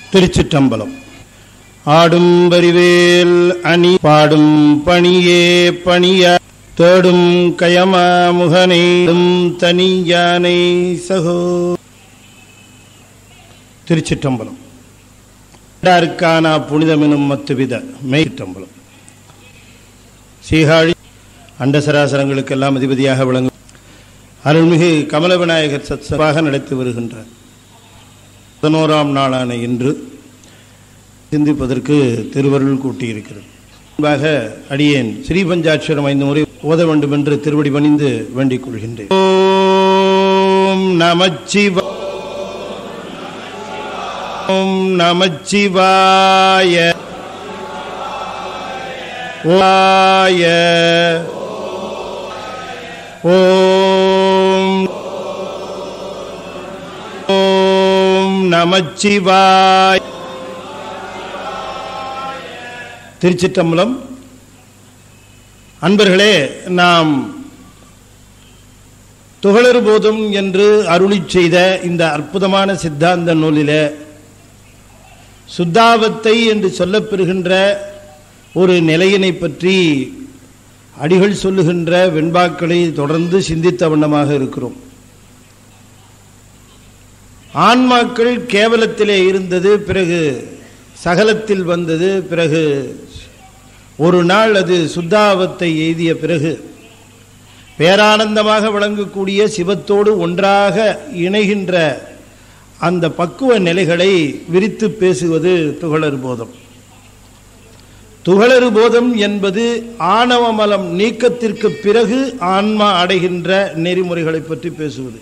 திருச்சிற்றம்பலம் ஆடும் பரிவேல் அணி பாடும் பணியே பணிய தேடும் கயமா முகனேடும் தனி யானை சகோ திருச்சிற்றம்பலம் அருக்கான புனிதமெனும் மத்துவித மெய்ச்சிற்றம்பலம் சீகாழி அண்டசராசரங்களுக்கெல்லாம் அதிபதியாக விளங்கும் அருள்மிகு கமல விநாயகர் சத்சபாக நடத்தி வருகின்றார் பதினோராம் நாளான இன்று சிந்திப்பதற்கு திருவருள் கூட்டியிருக்கிறது முன்பாக அடியேன் ஸ்ரீ பஞ்சாட்சரம் ஐந்து முறை ஓத வேண்டும் என்று திருவடி பணிந்து வேண்டிக் கொள்கின்றேன் ஓம் நமச்சிவ ஓம் நமச்சிவாய ஓய ஓம் ஓம் நமச்சிவாய் திருச்சிற்றம்பலம் அன்பர்களே நாம் துகளறு போதும் என்று அருளி செய்த இந்த அற்புதமான சித்தாந்த நூலிலே சுத்தாவத்தை என்று சொல்லப்பெறுகின்ற ஒரு நிலையினை பற்றி அடிகள் சொல்லுகின்ற வெண்பாக்களை தொடர்ந்து சிந்தித்த வண்ணமாக இருக்கிறோம் ஆன்மாக்கள் கேவலத்திலே இருந்தது பிறகு சகலத்தில் வந்தது பிறகு ஒரு நாள் அது சுத்தாவத்தை எய்திய பிறகு பேரானந்தமாக விளங்கக்கூடிய சிவத்தோடு ஒன்றாக இணைகின்ற அந்த பக்குவ நிலைகளை விரித்து பேசுவது துகளர் போதம் துகளறு போதம் என்பது ஆணவமலம் நீக்கத்திற்கு பிறகு ஆன்மா அடைகின்ற நெறிமுறைகளை பற்றி பேசுவது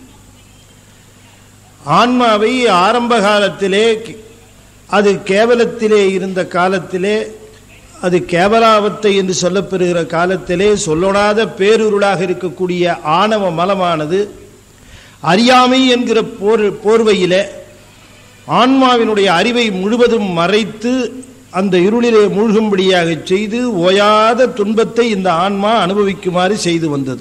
ஆன்மாவை ஆரம்ப காலத்திலே அது கேவலத்திலே இருந்த காலத்திலே அது கேவலாவத்தை என்று சொல்லப்பெறுகிற காலத்திலே சொல்லொணாத பேருருளாக இருக்கக்கூடிய ஆணவ மலமானது அறியாமை என்கிற போர் போர்வையிலே ஆன்மாவினுடைய அறிவை முழுவதும் மறைத்து அந்த இருளிலே மூழ்கும்படியாக செய்து ஓயாத துன்பத்தை இந்த ஆன்மா அனுபவிக்குமாறு செய்து வந்தது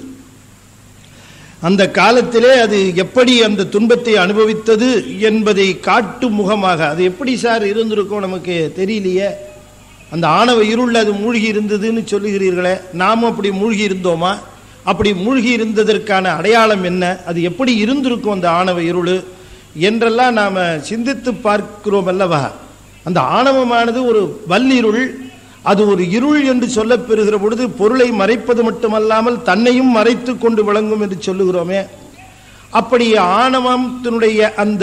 அந்த காலத்திலே அது எப்படி அந்த துன்பத்தை அனுபவித்தது என்பதை காட்டும் முகமாக அது எப்படி சார் இருந்திருக்கும் நமக்கு தெரியலையே அந்த ஆணவ இருள் அது மூழ்கி இருந்ததுன்னு சொல்லுகிறீர்களே நாம் அப்படி மூழ்கி இருந்தோமா அப்படி மூழ்கி இருந்ததற்கான அடையாளம் என்ன அது எப்படி இருந்திருக்கும் அந்த ஆணவ இருள் என்றெல்லாம் நாம் சிந்தித்து பார்க்கிறோம் அல்லவா அந்த ஆணவமானது ஒரு வல்லிருள் அது ஒரு இருள் என்று சொல்லப்பெறுகிற பொழுது பொருளை மறைப்பது மட்டுமல்லாமல் தன்னையும் மறைத்து கொண்டு விளங்கும் என்று சொல்லுகிறோமே அப்படி ஆணவத்தினுடைய அந்த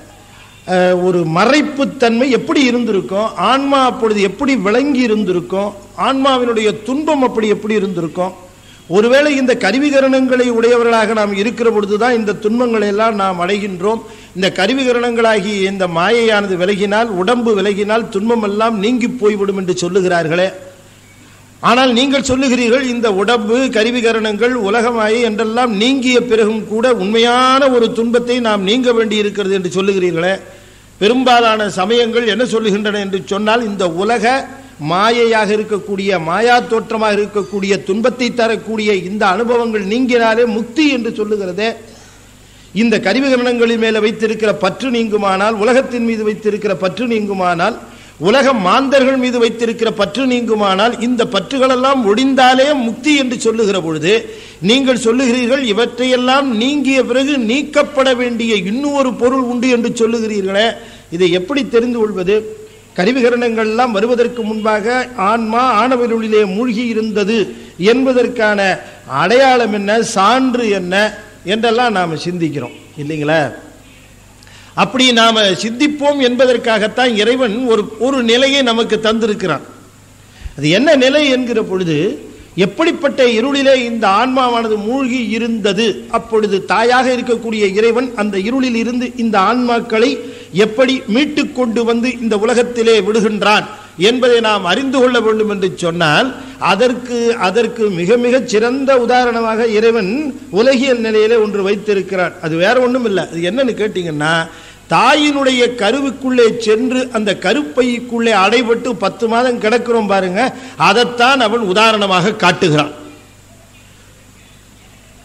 ஒரு மறைப்புத்தன்மை எப்படி இருந்திருக்கும் ஆன்மா அப்பொழுது எப்படி விளங்கி இருந்திருக்கும் ஆன்மாவினுடைய துன்பம் அப்படி எப்படி இருந்திருக்கும் ஒருவேளை இந்த கருவிகரணங்களை உடையவர்களாக நாம் இருக்கிற பொழுதுதான் இந்த துன்பங்களை எல்லாம் நாம் அடைகின்றோம் இந்த கருவிகரணங்களாகிய இந்த மாயையானது விலகினால் உடம்பு விலகினால் துன்பம் எல்லாம் நீங்கி போய்விடும் என்று சொல்லுகிறார்களே ஆனால் நீங்கள் சொல்லுகிறீர்கள் இந்த உடம்பு கருவிகரணங்கள் உலகமாயை என்றெல்லாம் நீங்கிய பிறகும் கூட உண்மையான ஒரு துன்பத்தை நாம் நீங்க வேண்டி இருக்கிறது என்று சொல்லுகிறீர்களே பெரும்பாலான சமயங்கள் என்ன சொல்லுகின்றன என்று சொன்னால் இந்த உலக மாயையாக இருக்கக்கூடிய மாயா தோற்றமாக இருக்கக்கூடிய துன்பத்தை தரக்கூடிய இந்த அனுபவங்கள் நீங்கினாலே முக்தி என்று சொல்லுகிறதே இந்த கருவிகரணங்களின் மேலே வைத்திருக்கிற பற்று நீங்குமானால் உலகத்தின் மீது வைத்திருக்கிற பற்று நீங்குமானால் உலக மாந்தர்கள் மீது வைத்திருக்கிற பற்று நீங்குமானால் இந்த பற்றுகளெல்லாம் ஒடிந்தாலே முக்தி என்று சொல்லுகிற பொழுது நீங்கள் சொல்லுகிறீர்கள் இவற்றையெல்லாம் நீங்கிய பிறகு நீக்கப்பட வேண்டிய இன்னொரு பொருள் உண்டு என்று சொல்லுகிறீர்களே இதை எப்படி தெரிந்து கொள்வது கருவிகரணங்கள்லாம் வருவதற்கு முன்பாக ஆன்மா ஆணவருளிலே மூழ்கி இருந்தது என்பதற்கான அடையாளம் என்ன சான்று என்ன என்றெல்லாம் நாம் சிந்திக்கிறோம் இல்லைங்களா அப்படி நாம் சிந்திப்போம் என்பதற்காகத்தான் இறைவன் ஒரு ஒரு நிலையை நமக்கு தந்திருக்கிறான் அது என்ன நிலை என்கிற பொழுது எப்படிப்பட்ட இருளிலே இந்த ஆன்மாவானது மூழ்கி இருந்தது அப்பொழுது தாயாக இருக்கக்கூடிய இறைவன் அந்த இருளில் இருந்து இந்த ஆன்மாக்களை எப்படி மீட்டு கொண்டு வந்து இந்த உலகத்திலே விடுகின்றான் என்பதை நாம் அறிந்து கொள்ள வேண்டும் என்று சொன்னால் அதற்கு அதற்கு மிக மிக சிறந்த உதாரணமாக இறைவன் உலகியல் நிலையிலே ஒன்று வைத்திருக்கிறான் அது வேற ஒன்றும் இல்லை அது என்னன்னு கேட்டீங்கன்னா தாயினுடைய கருவுக்குள்ளே சென்று அந்த கருப்பைக்குள்ளே அடைபட்டு பத்து மாதம் கிடக்கிறோம் பாருங்க அதைத்தான் அவன் உதாரணமாக காட்டுகிறான்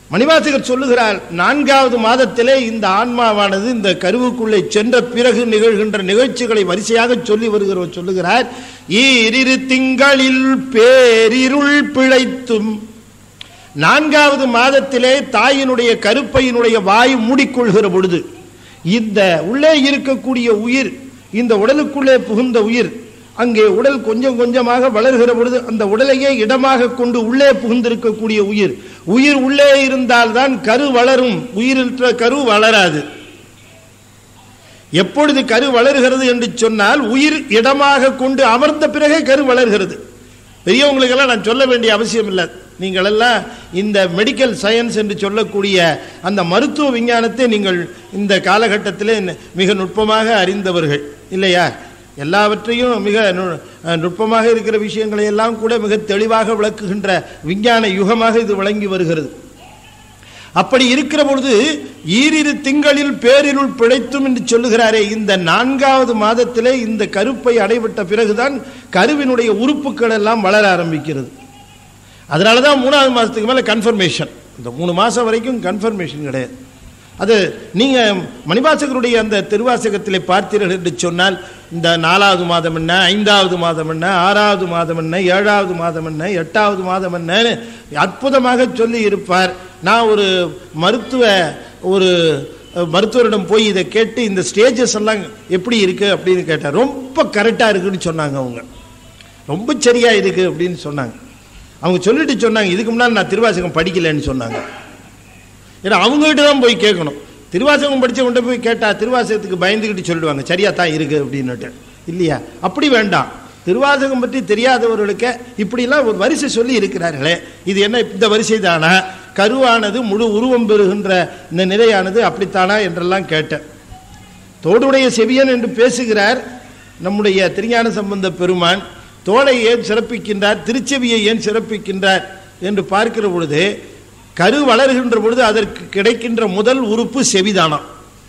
மணிவாசகர் சொல்லுகிறார் நான்காவது மாதத்திலே இந்த ஆன்மாவானது இந்த கருவுக்குள்ளே சென்ற பிறகு நிகழ்கின்ற நிகழ்ச்சிகளை வரிசையாக சொல்லி வருகிறவர் சொல்லுகிறார் ஈரிரு திங்களில் பேரிருள் பிழைத்தும் நான்காவது மாதத்திலே தாயினுடைய கருப்பையினுடைய வாய் மூடிக்கொள்கிற பொழுது இந்த உள்ளே இருக்கக்கூடிய உயிர் இந்த உடலுக்குள்ளே புகுந்த உயிர் அங்கே உடல் கொஞ்சம் கொஞ்சமாக வளர்கிற பொழுது அந்த உடலையே இடமாக கொண்டு உள்ளே புகுந்திருக்கக்கூடிய உயிர் உயிர் உள்ளே இருந்தால்தான் கரு வளரும் உயிரிற்ற கரு வளராது எப்பொழுது கரு வளர்கிறது என்று சொன்னால் உயிர் இடமாக கொண்டு அமர்ந்த பிறகே கரு வளர்கிறது பெரியவங்களுக்கெல்லாம் நான் சொல்ல வேண்டிய அவசியம் இல்லை நீங்கள் எல்லாம் இந்த மெடிக்கல் சயின்ஸ் என்று சொல்லக்கூடிய அந்த மருத்துவ விஞ்ஞானத்தை நீங்கள் இந்த காலகட்டத்தில் மிக நுட்பமாக அறிந்தவர்கள் இல்லையா எல்லாவற்றையும் மிக நு- நுட்பமாக இருக்கிற விஷயங்களை எல்லாம் கூட மிக தெளிவாக விளக்குகின்ற விஞ்ஞான யுகமாக இது விளங்கி வருகிறது அப்படி இருக்கிற பொழுது ஈரிரு திங்களில் பேரிருள் பிழைத்தும் என்று சொல்லுகிறாரே இந்த நான்காவது மாதத்திலே இந்த கருப்பை அடைவிட்ட பிறகுதான் கருவினுடைய உறுப்புகள் எல்லாம் வளர ஆரம்பிக்கிறது அதனால தான் மூணாவது மாதத்துக்கு மேலே கன்ஃபர்மேஷன் இந்த மூணு மாதம் வரைக்கும் கன்ஃபர்மேஷன் கிடையாது அது நீங்கள் மணிவாசகருடைய அந்த திருவாசகத்திலே பார்த்தீர்கள் என்று சொன்னால் இந்த நாலாவது மாதம் என்ன ஐந்தாவது மாதம் என்ன ஆறாவது மாதம் என்ன ஏழாவது மாதம் என்ன எட்டாவது மாதம் என்னன்னு அற்புதமாக சொல்லி இருப்பார் நான் ஒரு மருத்துவ ஒரு அஹ், மருத்துவரிடம் போய் இதை கேட்டு இந்த ஸ்டேஜஸ் எல்லாம் எப்படி இருக்கு அப்படின்னு கேட்டேன் ரொம்ப கரெக்டாக இருக்குன்னு சொன்னாங்க அவங்க ரொம்ப சரியா இருக்கு அப்படின்னு சொன்னாங்க அவங்க சொல்லிட்டு சொன்னாங்க இதுக்கு முன்னாடி நான் திருவாசகம் படிக்கலைன்னு சொன்னாங்க ஏன்னா அவங்ககிட்ட தான் போய் கேட்கணும் திருவாசகம் படிச்சவன்கிட்ட போய் கேட்டா திருவாசகத்துக்கு பயந்துக்கிட்டு சொல்லுவாங்க சரியா தான் இருக்கு அப்படின்னுட்டு இல்லையா அப்படி வேண்டாம் திருவாசகம் பற்றி தெரியாதவர்களுக்கு இப்படிலாம் ஒரு வரிசை சொல்லி இருக்கிறார்களே இது என்ன இந்த வரிசை தானா கருவானது முழு உருவம் பெறுகின்ற இந்த நிலையானது அப்படித்தானா என்றெல்லாம் கேட்டேன் தோடுடைய செவியன் என்று பேசுகிறார் நம்முடைய திருஞான சம்பந்த பெருமான் தோலை ஏன் சிறப்பிக்கின்றார் திருச்செவியை ஏன் சிறப்பிக்கின்றார் என்று பார்க்கிற பொழுது கரு வளர்கின்ற பொழுது அதற்கு கிடைக்கின்ற முதல் உறுப்பு செவிதானம்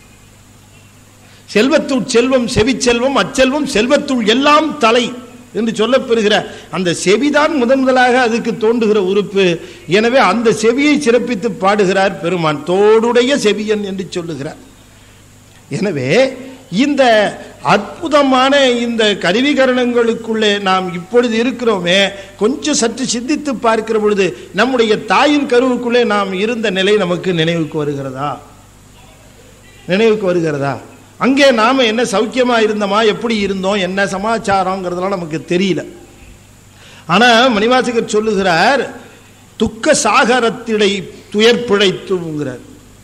செல்வத்துள் செல்வம் செவிச்செல்வம் அச்செல்வம் செல்வத்துள் எல்லாம் தலை என்று சொல்லப்பெறுகிற அந்த செவிதான் முதன் முதலாக அதுக்கு தோன்றுகிற உறுப்பு எனவே அந்த செவியை சிறப்பித்து பாடுகிறார் பெருமான் தோடுடைய செவியன் என்று சொல்லுகிறார் எனவே இந்த அற்புதமான இந்த கருவிகரணங்களுக்குள்ளே நாம் இப்பொழுது இருக்கிறோமே கொஞ்சம் சற்று சிந்தித்து பார்க்கிற பொழுது நம்முடைய தாயின் கருவுக்குள்ளே நாம் இருந்த நிலை நமக்கு நினைவுக்கு வருகிறதா நினைவுக்கு வருகிறதா அங்கே நாம என்ன சௌக்கியமா இருந்தோமா எப்படி இருந்தோம் என்ன சமாச்சாரங்கிறதுலாம் நமக்கு தெரியல ஆனா மணிவாசகர் சொல்லுகிறார் துக்க சாகரத்திடை துயர் பிழைத்துங்கிறார்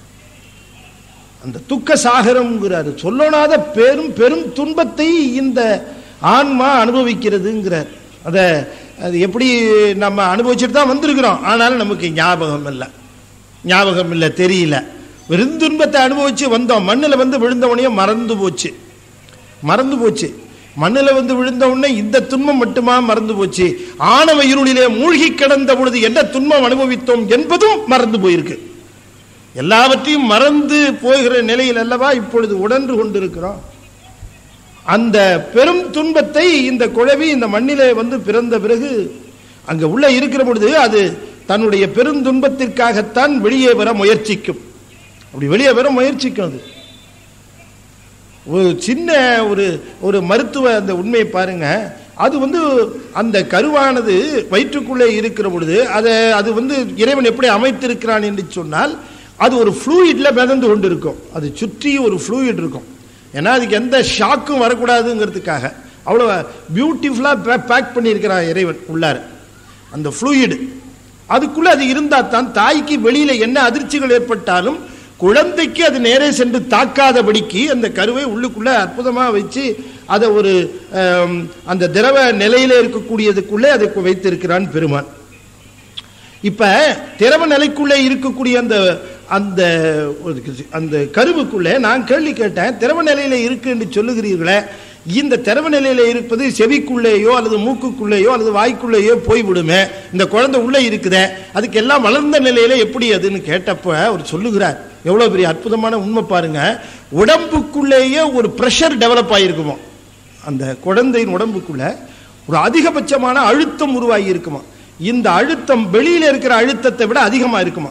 அந்த துக்க சாகரம்ங்கிறார் சொல்லனாத பெரும் பெரும் துன்பத்தை இந்த ஆன்மா அனுபவிக்கிறதுங்கிறார் அதை அது எப்படி நம்ம அனுபவிச்சுட்டு தான் வந்திருக்கிறோம் ஆனாலும் நமக்கு ஞாபகம் இல்லை ஞாபகம் இல்லை தெரியல பெருந்துன்பத்தை அனுபவிச்சு வந்தோம் மண்ணில் வந்து விழுந்தவனையே மறந்து போச்சு மறந்து போச்சு மண்ணில் வந்து விழுந்த உடனே இந்த துன்பம் மட்டுமா மறந்து போச்சு ஆணவ இருளிலே மூழ்கி கிடந்த பொழுது என்ன துன்பம் அனுபவித்தோம் என்பதும் மறந்து போயிருக்கு எல்லாவற்றையும் மறந்து போகிற நிலையில் அல்லவா இப்பொழுது உணர்ந்து கொண்டிருக்கிறோம் அந்த பெரும் துன்பத்தை இந்த குழவி இந்த மண்ணிலே வந்து பிறந்த பிறகு அங்க உள்ள இருக்கிற பொழுது அது தன்னுடைய பெருந்துன்பத்திற்காகத்தான் வெளியே வர முயற்சிக்கும் அப்படி வெளியே வர முயற்சிக்கும் அது ஒரு சின்ன ஒரு ஒரு மருத்துவ அந்த உண்மையை பாருங்க அது வந்து அந்த கருவானது வயிற்றுக்குள்ளே இருக்கிற பொழுது அதை அது வந்து இறைவன் எப்படி அமைத்திருக்கிறான் என்று சொன்னால் அது ஒரு ஃப்ளூயிட்ல மிதந்து கொண்டு இருக்கும் அது சுற்றி ஒரு ஃப்ளூயிட் இருக்கும் ஏன்னா அதுக்கு எந்த ஷாக்கும் வரக்கூடாதுங்கிறதுக்காக அவ்வளோ பியூட்டிஃபுல்லாக பேக் பண்ணியிருக்கிறான் இறைவன் உள்ளார அந்த ஃப்ளூயிடு அதுக்குள்ள அது இருந்தால் தான் தாய்க்கு வெளியில என்ன அதிர்ச்சிகள் ஏற்பட்டாலும் குழந்தைக்கு அது நேரே சென்று தாக்காதபடிக்கு அந்த கருவை உள்ளுக்குள்ள அற்புதமா வச்சு அதை ஒரு ஆம், அந்த திரவ நிலையில இருக்கக்கூடியதுக்குள்ளே அதை வைத்திருக்கிறான் பெருமான் இப்ப திரவ நிலைக்குள்ளே இருக்கக்கூடிய அந்த அந்த ஒரு- அந்த கருவுக்குள்ளே நான் கேள்வி கேட்டேன் திரவ நிலையில இருக்கு என்று சொல்லுகிறீர்களே இந்த திரவ நிலையில இருப்பது செவிக்குள்ளேயோ அல்லது மூக்குக்குள்ளேயோ அல்லது வாய்க்குள்ளேயோ போய்விடுமே இந்த குழந்தை உள்ளே இருக்குதே அதுக்கு எல்லாம் வளர்ந்த நிலையில எப்படி அதுன்னு கேட்டப்ப அவர் சொல்லுகிறார் எவ்வளவு பெரிய அற்புதமான உண்மை பாருங்க உடம்புக்குள்ளேயே ஒரு பிரஷர் டெவலப் ஆகிருக்குமோ அந்த குழந்தையின் உடம்புக்குள்ள ஒரு அதிகபட்சமான அழுத்தம் உருவாகி இருக்குமா இந்த அழுத்தம் வெளியில இருக்கிற அழுத்தத்தை விட அதிகமா இருக்குமா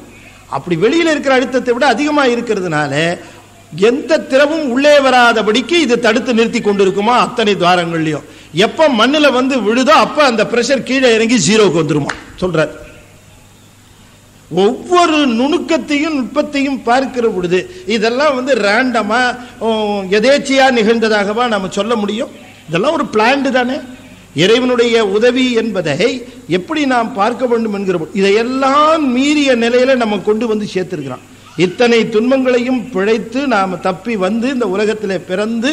அப்படி வெளியில இருக்கிற அழுத்தத்தை விட அதிகமா இருக்கிறதுனால எந்த திரவும் உள்ளே வராதபடிக்கு இது தடுத்து நிறுத்தி கொண்டிருக்குமா அத்தனை துவாரங்கள்லயும் எப்ப மண்ணுல வந்து விழுதோ அப்ப அந்த பிரஷர் கீழே இறங்கி ஜீரோக்கு வந்துருமா சொல்றார் ஒவ்வொரு நுணுக்கத்தையும் நுட்பத்தையும் பார்க்கிற பொழுது இதெல்லாம் வந்து ரேண்டமா எதேச்சியா நிகழ்ந்ததாகவா நாம சொல்ல முடியும் இதெல்லாம் ஒரு பிளான்டு தானே இறைவனுடைய உதவி என்பதை எப்படி நாம் பார்க்க வேண்டும் என்கிற பொழுது, இதையெல்லாம் மீறிய நிலையில நம்ம கொண்டு வந்து சேர்த்திருக்கிறான் இத்தனை துன்பங்களையும் பிழைத்து நாம் தப்பி வந்து இந்த உலகத்திலே பிறந்து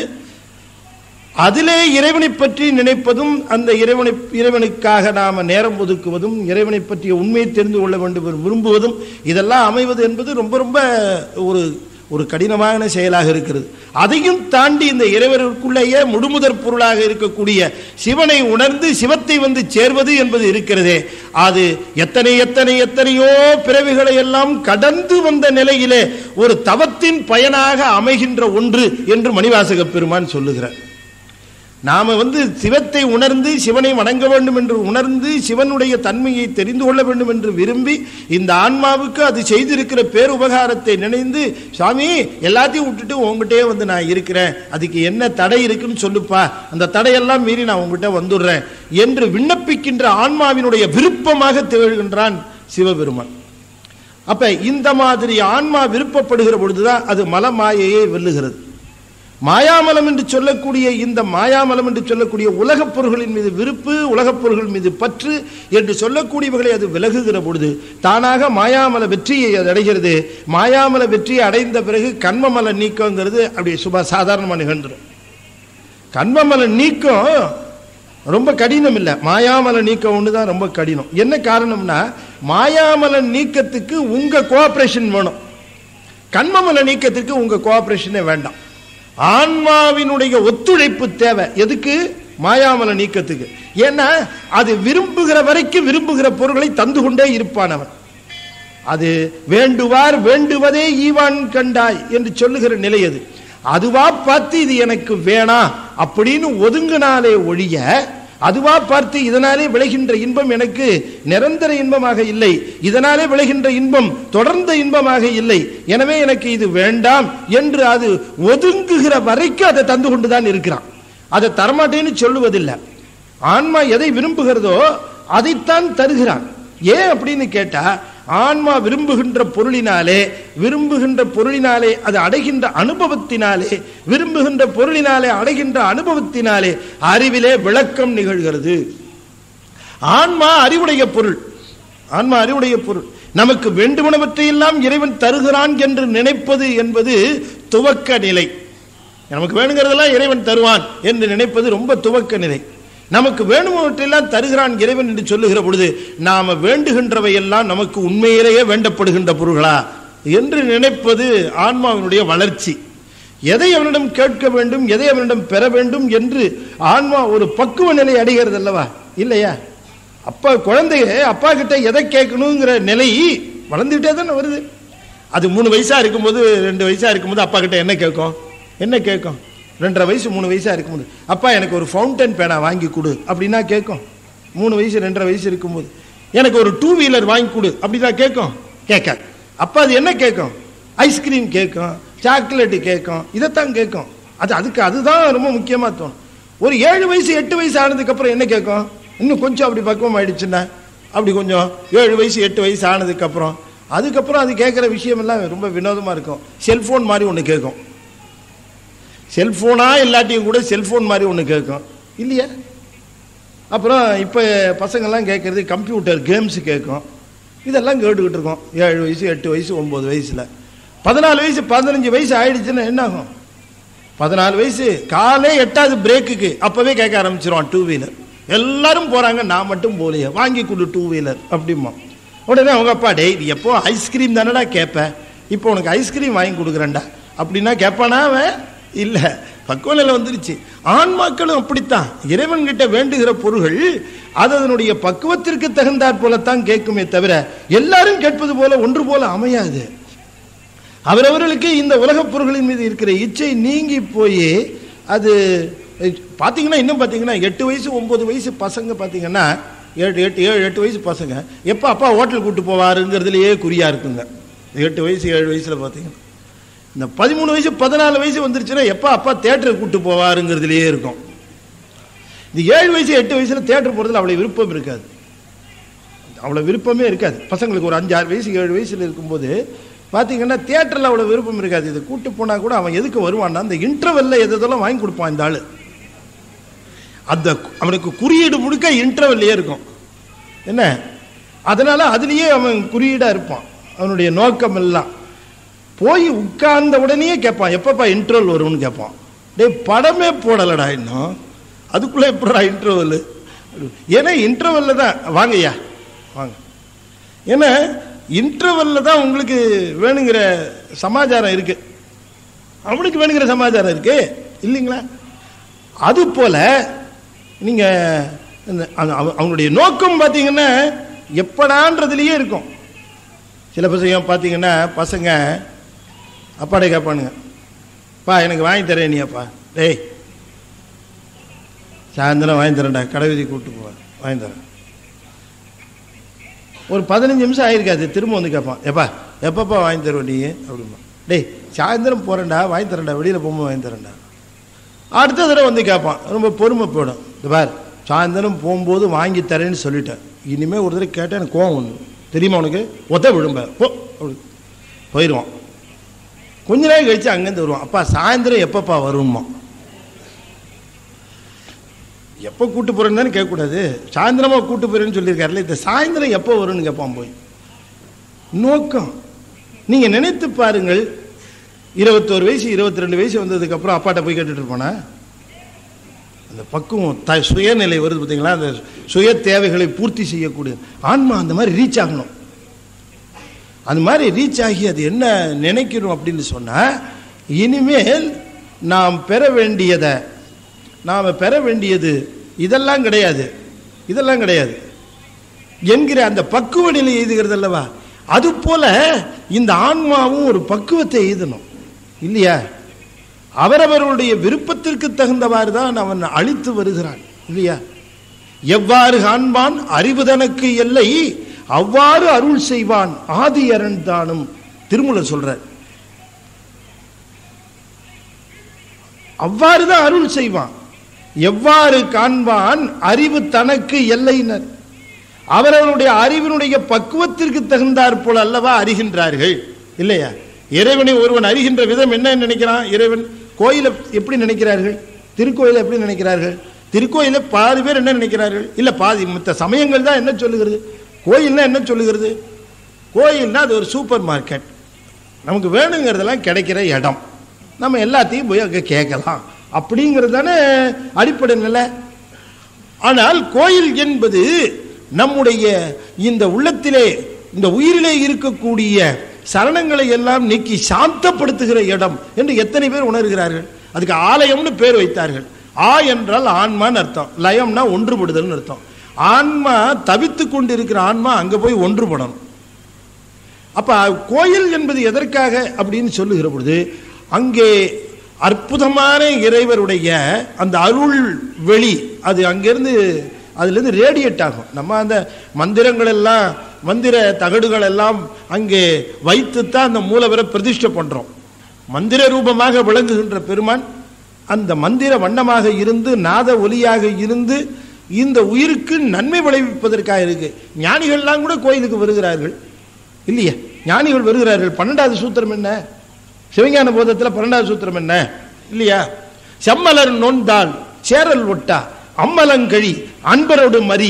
அதிலே இறைவனை பற்றி நினைப்பதும் அந்த இறைவனை இறைவனுக்காக நாம நேரம் ஒதுக்குவதும் இறைவனை பற்றிய உண்மையை தெரிந்து கொள்ள வேண்டும் என்று விரும்புவதும் இதெல்லாம் அமைவது என்பது ரொம்ப ரொம்ப ஒரு ஒரு கடினமான செயலாக இருக்கிறது அதையும் தாண்டி இந்த இறைவருக்குள்ளேயே முழுமுதற் பொருளாக இருக்கக்கூடிய சிவனை உணர்ந்து சிவத்தை வந்து சேர்வது என்பது இருக்கிறதே அது எத்தனை எத்தனை எத்தனையோ பிறவிகளை எல்லாம் கடந்து வந்த நிலையிலே ஒரு தவத்தின் பயனாக அமைகின்ற ஒன்று என்று மணிவாசக பெருமான் சொல்லுகிறார் நாம வந்து சிவத்தை உணர்ந்து சிவனை வணங்க வேண்டும் என்று உணர்ந்து சிவனுடைய தன்மையை தெரிந்து கொள்ள வேண்டும் என்று விரும்பி இந்த ஆன்மாவுக்கு அது செய்திருக்கிற பேருபகாரத்தை நினைந்து சுவாமி எல்லாத்தையும் விட்டுட்டு உங்ககிட்டயே வந்து நான் இருக்கிறேன் அதுக்கு என்ன தடை இருக்குன்னு சொல்லுப்பா அந்த தடையெல்லாம் மீறி நான் உங்ககிட்ட வந்துடுறேன் என்று விண்ணப்பிக்கின்ற ஆன்மாவினுடைய விருப்பமாக திகழ்கின்றான் சிவபெருமான் அப்ப இந்த மாதிரி ஆன்மா விருப்பப்படுகிற பொழுதுதான் அது மலமாயையை வெல்லுகிறது மாயாமலம் என்று சொல்லக்கூடிய இந்த மாயாமலம் என்று சொல்லக்கூடிய உலகப் பொருள்களின் மீது விருப்பு உலகப் பொருள்கள் மீது பற்று என்று சொல்லக்கூடியவர்களை அது விலகுகிற பொழுது தானாக மாயாமல வெற்றியை அது அடைகிறது மாயாமல வெற்றியை அடைந்த பிறகு கண்மமல நீக்கங்கிறது அப்படி சுப சாதாரணமாக நிகழ்ந்துடும் கண்மமல நீக்கம் ரொம்ப கடினம் இல்லை மாயாமல நீக்கம் ஒன்று தான் ரொம்ப கடினம் என்ன காரணம்னா மாயாமல நீக்கத்துக்கு உங்க கோஆபரேஷன் வேணும் கண்மமல நீக்கத்திற்கு உங்க கோஆபரேஷனே வேண்டாம் ஆன்மாவினுடைய ஒத்துழைப்பு தேவை எதுக்கு மாயாமல நீக்கத்துக்கு ஏன்னா அது விரும்புகிற வரைக்கும் விரும்புகிற பொருள்களை தந்து கொண்டே இருப்பான் அவன் அது வேண்டுவார் வேண்டுவதே ஈவான் கண்டாய் என்று சொல்லுகிற நிலை அது அதுவா பார்த்து இது எனக்கு வேணாம் அப்படின்னு ஒதுங்கினாலே ஒழிய அதுவா பார்த்து இதனாலே விளைகின்ற இன்பம் எனக்கு நிரந்தர இன்பமாக இல்லை இதனாலே விளைகின்ற இன்பம் தொடர்ந்த இன்பமாக இல்லை எனவே எனக்கு இது வேண்டாம் என்று அது ஒதுங்குகிற வரைக்கும் அதை தந்து கொண்டுதான் இருக்கிறான் அதை தரமாட்டேன்னு சொல்லுவதில்லை ஆன்மா எதை விரும்புகிறதோ அதைத்தான் தருகிறான் ஏன் அப்படின்னு கேட்டா ஆன்மா விரும்புகின்ற பொருளினாலே விரும்புகின்ற பொருளினாலே அது அடைகின்ற அனுபவத்தினாலே விரும்புகின்ற பொருளினாலே அடைகின்ற அனுபவத்தினாலே அறிவிலே விளக்கம் நிகழ்கிறது ஆன்மா அறிவுடைய பொருள் ஆன்மா அறிவுடைய பொருள் நமக்கு வேண்டுமனவற்றையெல்லாம் இறைவன் தருகிறான் என்று நினைப்பது என்பது துவக்க நிலை நமக்கு வேணுங்கிறதெல்லாம் இறைவன் தருவான் என்று நினைப்பது ரொம்ப துவக்க நிலை நமக்கு வேணுமவற்றையெல்லாம் தருகிறான் இறைவன் என்று சொல்லுகிற பொழுது நாம வேண்டுகின்றவை எல்லாம் நமக்கு உண்மையிலேயே வேண்டப்படுகின்ற பொருள்களா என்று நினைப்பது ஆன்மாவினுடைய வளர்ச்சி எதை அவனிடம் கேட்க வேண்டும் எதை அவனிடம் பெற வேண்டும் என்று ஆன்மா ஒரு பக்குவ நிலை அடைகிறது அல்லவா இல்லையா அப்பா குழந்தைய அப்பா கிட்ட எதை கேட்கணுங்கிற நிலை வளர்ந்துகிட்டே தானே வருது அது மூணு வயசா இருக்கும்போது ரெண்டு வயசா இருக்கும்போது அப்பா கிட்ட என்ன கேட்கும் என்ன கேட்கும் ரெண்டரை வயசு மூணு வயசா இருக்கும்போது அப்பா எனக்கு ஒரு ஃபவுண்டன் பேனா வாங்கி கொடு அப்படின்னா கேட்கும் மூணு வயசு ரெண்டரை வயசு இருக்கும்போது எனக்கு ஒரு டூ வீலர் வாங்கி கொடு அப்படின்னா கேட்கும் கேட்காது அப்பா அது என்ன கேட்கும் ஐஸ்கிரீம் கேட்கும் சாக்லேட்டு கேட்கும் இதைத்தான் கேட்கும் அது அதுக்கு அதுதான் ரொம்ப முக்கியமாக தோணும் ஒரு ஏழு வயசு எட்டு வயசு ஆனதுக்கப்புறம் என்ன கேட்கும் இன்னும் கொஞ்சம் அப்படி பக்குவம் ஆயிடுச்சுன்னா அப்படி கொஞ்சம் ஏழு வயசு எட்டு வயசு ஆனதுக்கப்புறம் அதுக்கப்புறம் அது கேட்குற விஷயம் எல்லாம் ரொம்ப வினோதமாக இருக்கும் செல்ஃபோன் மாதிரி ஒன்று கேட்கும் செல்ஃபோனா இல்லாட்டியும் கூட செல்ஃபோன் மாதிரி ஒன்று கேட்கும் இல்லையா அப்புறம் இப்போ பசங்கள்லாம் கேட்குறது கம்ப்யூட்டர் கேம்ஸ் கேட்கும் இதெல்லாம் கேட்டுக்கிட்டு இருக்கோம் ஏழு வயசு எட்டு வயசு ஒம்பது வயசில் பதினாலு வயசு பதினஞ்சு வயசு ஆயிடுச்சுன்னா என்ன ஆகும் பதினாலு வயசு காலே எட்டாவது பிரேக்குக்கு அப்போவே கேட்க ஆரம்பிச்சிருவான் டூ வீலர் எல்லாரும் போகிறாங்க நான் மட்டும் போலையே வாங்கி கொடு டூ வீலர் அப்படிமா உடனே அவங்க அப்பா டேய் இது எப்போ ஐஸ்கிரீம் தானடா கேட்பேன் இப்போ உனக்கு ஐஸ்கிரீம் வாங்கி கொடுக்குறேன்டா அப்படின்னா கேட்பானா அவன் இல்லை பக்குவநிலை வந்துருச்சு ஆன்மாக்களும் அப்படித்தான் இறைவன்கிட்ட வேண்டுகிற பொருள்கள் அது அதனுடைய பக்குவத்திற்கு தகுந்தாற் போலத்தான் கேட்குமே தவிர எல்லாரும் கேட்பது போல ஒன்று போல அமையாது அவரவர்களுக்கு இந்த உலகப் பொருள்களின் மீது இருக்கிற இச்சை நீங்கி போய் அது பார்த்தீங்கன்னா இன்னும் பார்த்தீங்கன்னா எட்டு வயசு ஒன்பது வயசு பசங்க பார்த்தீங்கன்னா ஏழு எட்டு ஏழு எட்டு வயசு பசங்க எப்போ அப்பா ஹோட்டல் கூட்டு போவாருங்கிறதுலையே குறியா இருக்குங்க எட்டு வயசு ஏழு வயசில் பார்த்தீங்கன்னா இந்த பதிமூணு வயசு பதினாலு வயசு வந்துருச்சுன்னா எப்போ அப்பா தேட்டருக்கு கூட்டு போவாருங்கிறதுலையே இருக்கும் இந்த ஏழு வயசு எட்டு வயசுல தேட்டர் போகிறதுல அவ்வளோ விருப்பம் இருக்காது அவ்வளோ விருப்பமே இருக்காது பசங்களுக்கு ஒரு அஞ்சு ஆறு வயசு ஏழு வயசில் இருக்கும்போது பார்த்தீங்கன்னா தியேட்டரில் அவ்வளோ விருப்பம் இருக்காது இது கூட்டு போனால் கூட அவன் எதுக்கு வருவான்னா அந்த இன்டர்வெல்ல எது எதெல்லாம் வாங்கி கொடுப்பான் இந்த ஆள் அந்த அவனுக்கு குறியீடு முழுக்க இன்டர்வெல்லையே இருக்கும் என்ன அதனால அதுலேயே அவன் குறியீடாக இருப்பான் அவனுடைய நோக்கம் எல்லாம் போய் உட்கார்ந்த உடனே கேட்பான் எப்பப்பா இன்டர்வல் வரும்னு கேட்பான் டேய் படமே போடலடா இன்னும் அதுக்குள்ளே எப்படா இன்டர்வல் ஏன்னா இன்டர்வல்ல தான் வாங்கய்யா வாங்க ஏன்னா இன்டர்வல்ல தான் உங்களுக்கு வேணுங்கிற சமாச்சாரம் இருக்கு அவனுக்கு வேணுங்கிற சமாச்சாரம் இருக்கு இல்லைங்களா அது போல நீங்க இந்த அவ- அவ- அவனுடைய நோக்கம் பார்த்தீங்கன்னா எப்படான்றதுலயே இருக்கும் சில பசங்க பார்த்தீங்கன்னா பசங்க அப்பாடே கேட்பானுங்க பா எனக்கு வாங்கி தரேன் நீப்பா டேய் சாயந்தரம் வாங்கி தரேன்டா கடை வீதி கூப்பிட்டு போவேன் வாங்கி தரேன் ஒரு பதினஞ்சு நிமிஷம் ஆயிருக்காது திரும்ப வந்து கேட்பான் எப்பா எப்பப்பா வாங்கி தருவ நீ அப்படிம்பா டேய் சாயந்தரம் போகிறேன்டா வாங்கி தரேன்டா வெளியில் போகும்போது வாங்கி தரேன்டா அடுத்த தடவை வந்து கேட்பான் ரொம்ப பொறுமை போயிடும் இந்த பார் சாயந்தரம் போகும்போது வாங்கி தரேன்னு சொல்லிட்டேன் இனிமேல் ஒரு தடவை கேட்டால் எனக்கு கோவம் ஒன்று தெரியுமா உனக்கு ஒத்த விழும்ப போ அப்படி போயிடுவான் கொஞ்ச நேரம் கழிச்சு அங்கேருந்து வருவான் அப்பா சாயந்தரம் எப்பப்பா வருமா எப்போ கூட்டு போறேன்னு தானே கேட்கக்கூடாது சாயந்தரமா கூட்டு போறேன்னு சொல்லியிருக்காருல்ல இந்த சாயந்தரம் எப்போ வரும்னு கேட்பான் போய் நோக்கம் நீங்க நினைத்து பாருங்கள் இருபத்தோரு வயசு இருபத்தி ரெண்டு வயசு வந்ததுக்கு அப்புறம் அப்பாட்ட போய் கேட்டுட்டு இருப்பானா அந்த பக்குவம் த சுயநிலை வருது பார்த்தீங்களா அந்த சுய தேவைகளை பூர்த்தி செய்யக்கூடிய ஆன்மா அந்த மாதிரி ரீச் ஆகணும் அந்த மாதிரி ரீச் ஆகி அது என்ன நினைக்கணும் அப்படின்னு சொன்னா இனிமேல் நாம் பெற வேண்டியதை நாம் பெற வேண்டியது இதெல்லாம் கிடையாது இதெல்லாம் கிடையாது என்கிற அந்த பக்குவ நிலை எய்துகிறது அல்லவா அது போல இந்த ஆன்மாவும் ஒரு பக்குவத்தை எய்தணும் இல்லையா அவரவர்களுடைய விருப்பத்திற்கு தகுந்தவாறு தான் அவன் அழித்து வருகிறான் இல்லையா எவ்வாறு காண்பான் அறிவுதனக்கு எல்லை அவ்வாறு அருள் செய்வான் ஆதி அரண் தானும் திருமூலர் சொல்றார் அவ்வாறு தான் அருள் செய்வான் எவ்வாறு காண்பான் அறிவு தனக்கு எல்லையினர் அவரவருடைய அறிவினுடைய பக்குவத்திற்கு தகுந்தாற் போல அல்லவா அறிகின்றார்கள் இல்லையா இறைவனை ஒருவன் அறிகின்ற விதம் என்ன நினைக்கிறான் இறைவன் கோயிலை எப்படி நினைக்கிறார்கள் திருக்கோயிலை எப்படி நினைக்கிறார்கள் திருக்கோயிலை பாதி பேர் என்ன நினைக்கிறார்கள் இல்ல பாதி மற்ற சமயங்கள் தான் என்ன சொல்லுகிறது கோயில்னா என்ன சொல்லுகிறது கோயில்னா அது ஒரு சூப்பர் மார்க்கெட் நமக்கு வேணுங்கிறதெல்லாம் கிடைக்கிற இடம் நம்ம எல்லாத்தையும் போய் அங்கே கேட்கலாம் அப்படிங்கிறது தானே அடிப்படை நிலை ஆனால் கோயில் என்பது நம்முடைய இந்த உள்ளத்திலே இந்த உயிரிலே இருக்கக்கூடிய சரணங்களை எல்லாம் நீக்கி சாந்தப்படுத்துகிற இடம் என்று எத்தனை பேர் உணர்கிறார்கள் அதுக்கு ஆலயம்னு பேர் வைத்தார்கள் ஆ என்றால் ஆன்மான்னு அர்த்தம் லயம்னா ஒன்றுபடுதல்னு அர்த்தம் ஆன்மா தவித்து கொண்டு இருக்கிற ஆன்மா அங்க போய் ஒன்றுபடணும் அப்ப கோயில் என்பது எதற்காக அப்படின்னு சொல்லுகிற பொழுது அங்கே அற்புதமான இறைவருடைய அந்த அருள் வெளி அது அங்கிருந்து அதுலேருந்து ரேடியேட் ஆகும் நம்ம அந்த மந்திரங்கள் எல்லாம் மந்திர தகடுகள் எல்லாம் அங்கே வைத்துத்தான் அந்த மூலவரை பிரதிஷ்டை பண்றோம் மந்திர ரூபமாக விளங்குகின்ற பெருமான் அந்த மந்திர வண்ணமாக இருந்து நாத ஒலியாக இருந்து இந்த உயிருக்கு நன்மை விளைவிப்பதற்காக இருக்கு ஞானிகள்லாம் கூட கோயிலுக்கு வருகிறார்கள் இல்லையா ஞானிகள் வருகிறார்கள் பன்னெண்டாவது சூத்திரம் என்ன சிவஞான போதத்தில் பன்னெண்டாவது சூத்திரம் என்ன இல்லையா செம்மலர் நொந்தாள் சேரல் ஒட்டா அம்மலங்கழி அன்பரோடு மறி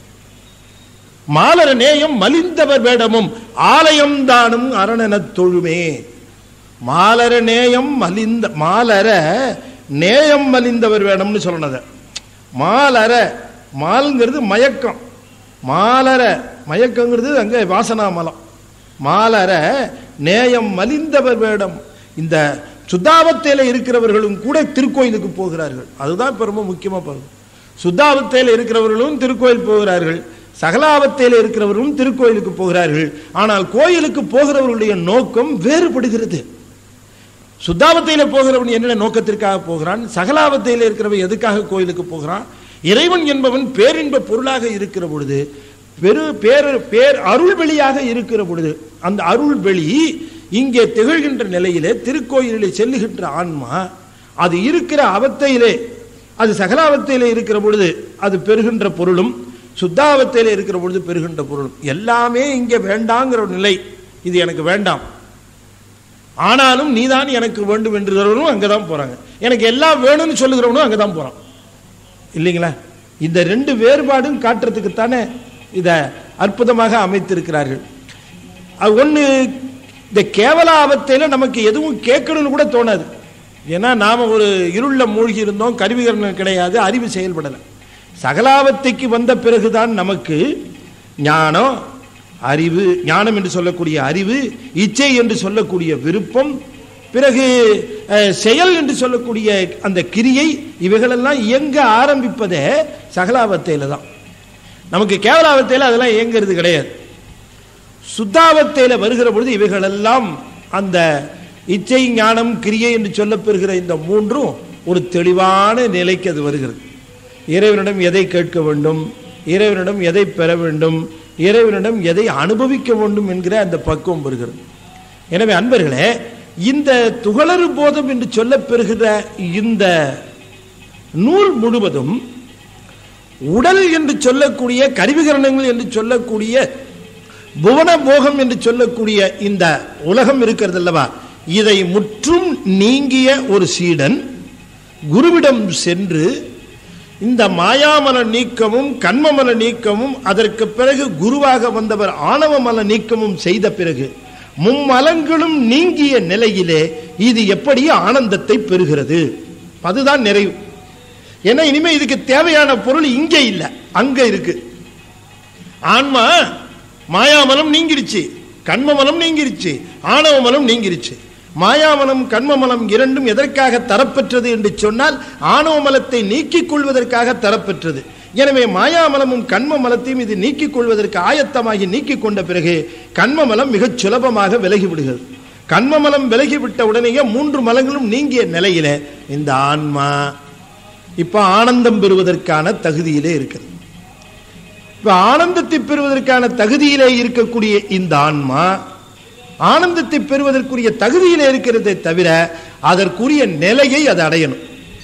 மாலர நேயம் மலிந்தவர் வேடமும் ஆலயம் தானும் அரணனத் தொழுமே மாலர நேயம் மலிந்த மாலர நேயம் மலிந்தவர் வேடம்னு சொல்லணுத மாலர மால்ங்கிறது மயக்கம் மாலர மயக்கங்கிறது அங்கே வாசனா மலம் மாலர நேயம் மலிந்தவர் வேடம் இந்த சுத்தாவத்தையில் இருக்கிறவர்களும் கூட திருக்கோயிலுக்கு போகிறார்கள் அதுதான் இப்போ ரொம்ப முக்கியமாக பாருங்க சுத்தாவத்தையில் இருக்கிறவர்களும் திருக்கோயில் போகிறார்கள் சகலாவத்தையில் இருக்கிறவர்களும் திருக்கோயிலுக்கு போகிறார்கள் ஆனால் கோயிலுக்கு போகிறவர்களுடைய நோக்கம் வேறுபடுகிறது சுத்தாவத்தையில் போகிறவன் என்ன நோக்கத்திற்காக போகிறான் சகலாவத்தையில் இருக்கிறவன் எதுக்காக கோயிலுக்கு போகிறான் இறைவன் என்பவன் பேரின்ப பொருளாக இருக்கிற பொழுது பெரு பேர் பேர் அருள் வெளியாக இருக்கிற பொழுது அந்த அருள் வெளி இங்கே திகழ்கின்ற நிலையிலே திருக்கோயிலிலே செல்லுகின்ற ஆன்மா அது இருக்கிற அவத்தையிலே அது சகலாவத்தையிலே இருக்கிற பொழுது அது பெறுகின்ற பொருளும் சுத்தாவத்தையிலே இருக்கிற பொழுது பெறுகின்ற பொருளும் எல்லாமே இங்கே வேண்டாங்கிற ஒரு நிலை இது எனக்கு வேண்டாம் ஆனாலும் நீதான் எனக்கு வேண்டும் என்றுகிறவனும் அங்கே தான் போறாங்க எனக்கு எல்லாம் வேணும்னு சொல்லுகிறவனும் அங்கே தான் போறான் இல்லைங்களா இந்த ரெண்டு வேறுபாடும் காட்டுறதுக்குத்தானே இதை அற்புதமாக அமைத்திருக்கிறார்கள் அது ஒன்று இந்த கேவல ஆபத்தையில் நமக்கு எதுவும் கேட்கணும்னு கூட தோணாது ஏன்னா நாம் ஒரு இருள மூழ்கி இருந்தோம் கருவிகரணம் கிடையாது அறிவு செயல்படலை சகலாபத்தைக்கு வந்த பிறகுதான் நமக்கு ஞானம் அறிவு ஞானம் என்று சொல்லக்கூடிய அறிவு இச்சை என்று சொல்லக்கூடிய விருப்பம் பிறகு அஹ், செயல் என்று சொல்லக்கூடிய அந்த கிரியை இவைகளெல்லாம் இயங்க ஆரம்பிப்பதே சகலாவத்தையில தான் நமக்கு கேவலாவத்தையில் அதெல்லாம் இயங்கிறது கிடையாது சுத்தாவத்தையில் வருகிற பொழுது இவைகளெல்லாம் அந்த இச்சை ஞானம் கிரியை என்று சொல்லப்பெறுகிற இந்த மூன்றும் ஒரு தெளிவான நிலைக்கு அது வருகிறது இறைவனிடம் எதை கேட்க வேண்டும் இறைவனிடம் எதை பெற வேண்டும் இறைவனிடம் எதை அனுபவிக்க வேண்டும் என்கிற அந்த பக்குவம் வருகிறது எனவே அன்பர்களே இந்த துகளறு போதம் என்று சொல்லப்பெறுகிற இந்த நூல் முழுவதும் உடல் என்று சொல்லக்கூடிய கருவிகரணங்கள் என்று சொல்லக்கூடிய புவன போகம் என்று சொல்லக்கூடிய இந்த உலகம் இருக்கிறது அல்லவா இதை முற்றும் நீங்கிய ஒரு சீடன் குருவிடம் சென்று இந்த மாயாமல நீக்கமும் கண்மமல நீக்கமும் அதற்கு பிறகு குருவாக வந்தவர் ஆணவமல நீக்கமும் செய்த பிறகு மும்மலங்களும் நீங்கிய நிலையிலே இது எப்படி ஆனந்தத்தை பெறுகிறது அதுதான் நிறைவு ஏன்னா இனிமே இதுக்கு தேவையான பொருள் இங்கே இல்லை அங்க இருக்கு ஆன்மா மாயாமலம் நீங்கிருச்சு கண்மமலம் நீங்கிருச்சு ஆணவமலம் நீங்கிருச்சு மாயாமலம் கண்மமலம் இரண்டும் எதற்காக தரப்பெற்றது என்று சொன்னால் ஆணவமலத்தை நீக்கிக் கொள்வதற்காக தரப்பெற்றது எனவே மாயாமலமும் கண்மமலத்தையும் இது நீக்கிக் கொள்வதற்கு ஆயத்தமாகி நீக்கிக் கொண்ட பிறகு கண்மமலம் மிகச் சுலபமாக விலகி விடுகிறது கண்மமலம் விலகிவிட்ட உடனேயே மூன்று மலங்களும் நீங்கிய நிலையில இந்த ஆன்மா இப்ப ஆனந்தம் பெறுவதற்கான தகுதியிலே இருக்கிறது இப்ப ஆனந்தத்தை பெறுவதற்கான தகுதியிலே இருக்கக்கூடிய இந்த ஆன்மா ஆனந்தத்தை பெறுவதற்குரிய தகுதியிலே இருக்கிறதை தவிர அதற்குரிய நிலையை அது அடையணும்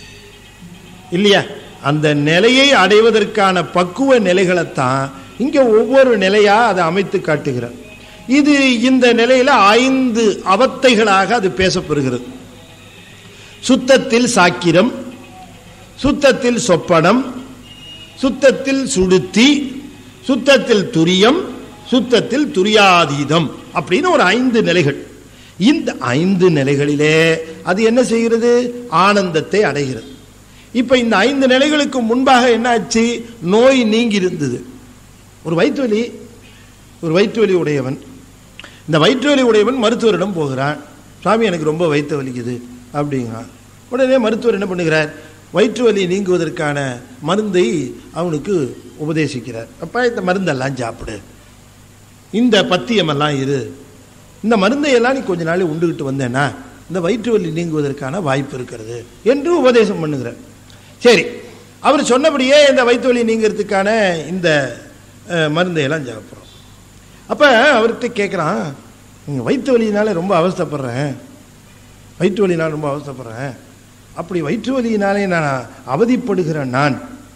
இல்லையா அந்த நிலையை அடைவதற்கான பக்குவ நிலைகளைத்தான் இங்க ஒவ்வொரு நிலையா அதை அமைத்து காட்டுகிறார் இது இந்த நிலையில ஐந்து அவத்தைகளாக அது பேசப்படுகிறது சுத்தத்தில் சாக்கிரம் சுத்தத்தில் சொப்பனம் சுத்தத்தில் சுடுத்தி சுத்தத்தில் துரியம் சுத்தத்தில் துரியாதீதம் அப்படின்னு ஒரு ஐந்து நிலைகள் இந்த ஐந்து நிலைகளிலே அது என்ன செய்கிறது ஆனந்தத்தை அடைகிறது இப்ப இந்த ஐந்து நிலைகளுக்கு முன்பாக என்ன ஆச்சு நோய் நீங்கி இருந்தது ஒரு வயிற்று வலி ஒரு வயிற்று வலி உடையவன் இந்த வயிற்று வலி உடையவன் மருத்துவரிடம் போகிறான் சாமி எனக்கு ரொம்ப வயிற்று வலிக்குது அப்படிங்கிறான் உடனே மருத்துவர் என்ன பண்ணுகிறார் வயிற்று வலி நீங்குவதற்கான மருந்தை அவனுக்கு உபதேசிக்கிறார் அப்பா இந்த மருந்தெல்லாம் சாப்பிடு இந்த பத்தியமெல்லாம் இரு இந்த மருந்தை எல்லாம் நீ கொஞ்ச நாள் உண்டுகிட்டு வந்தேன்னா இந்த வயிற்று வலி நீங்குவதற்கான வாய்ப்பு இருக்கிறது என்று உபதேசம் பண்ணுகிறார் சரி அவர் சொன்னபடியே இந்த வயிற்று வலி நீங்கிறதுக்கான இந்த அஹ், மருந்தை எல்லாம் சாப்பிட்றோம் அப்போ அவர்கிட்ட கேட்குறான் நீங்கள் வயிற்று வலியினால ரொம்ப அவஸ்தைப்படுறேன் வயிற்று வலினால் ரொம்ப அவஸ்தைப்படுறேன் அப்படி வயிற்று வலியினாலே நான் அவதிப்படுகிற நான்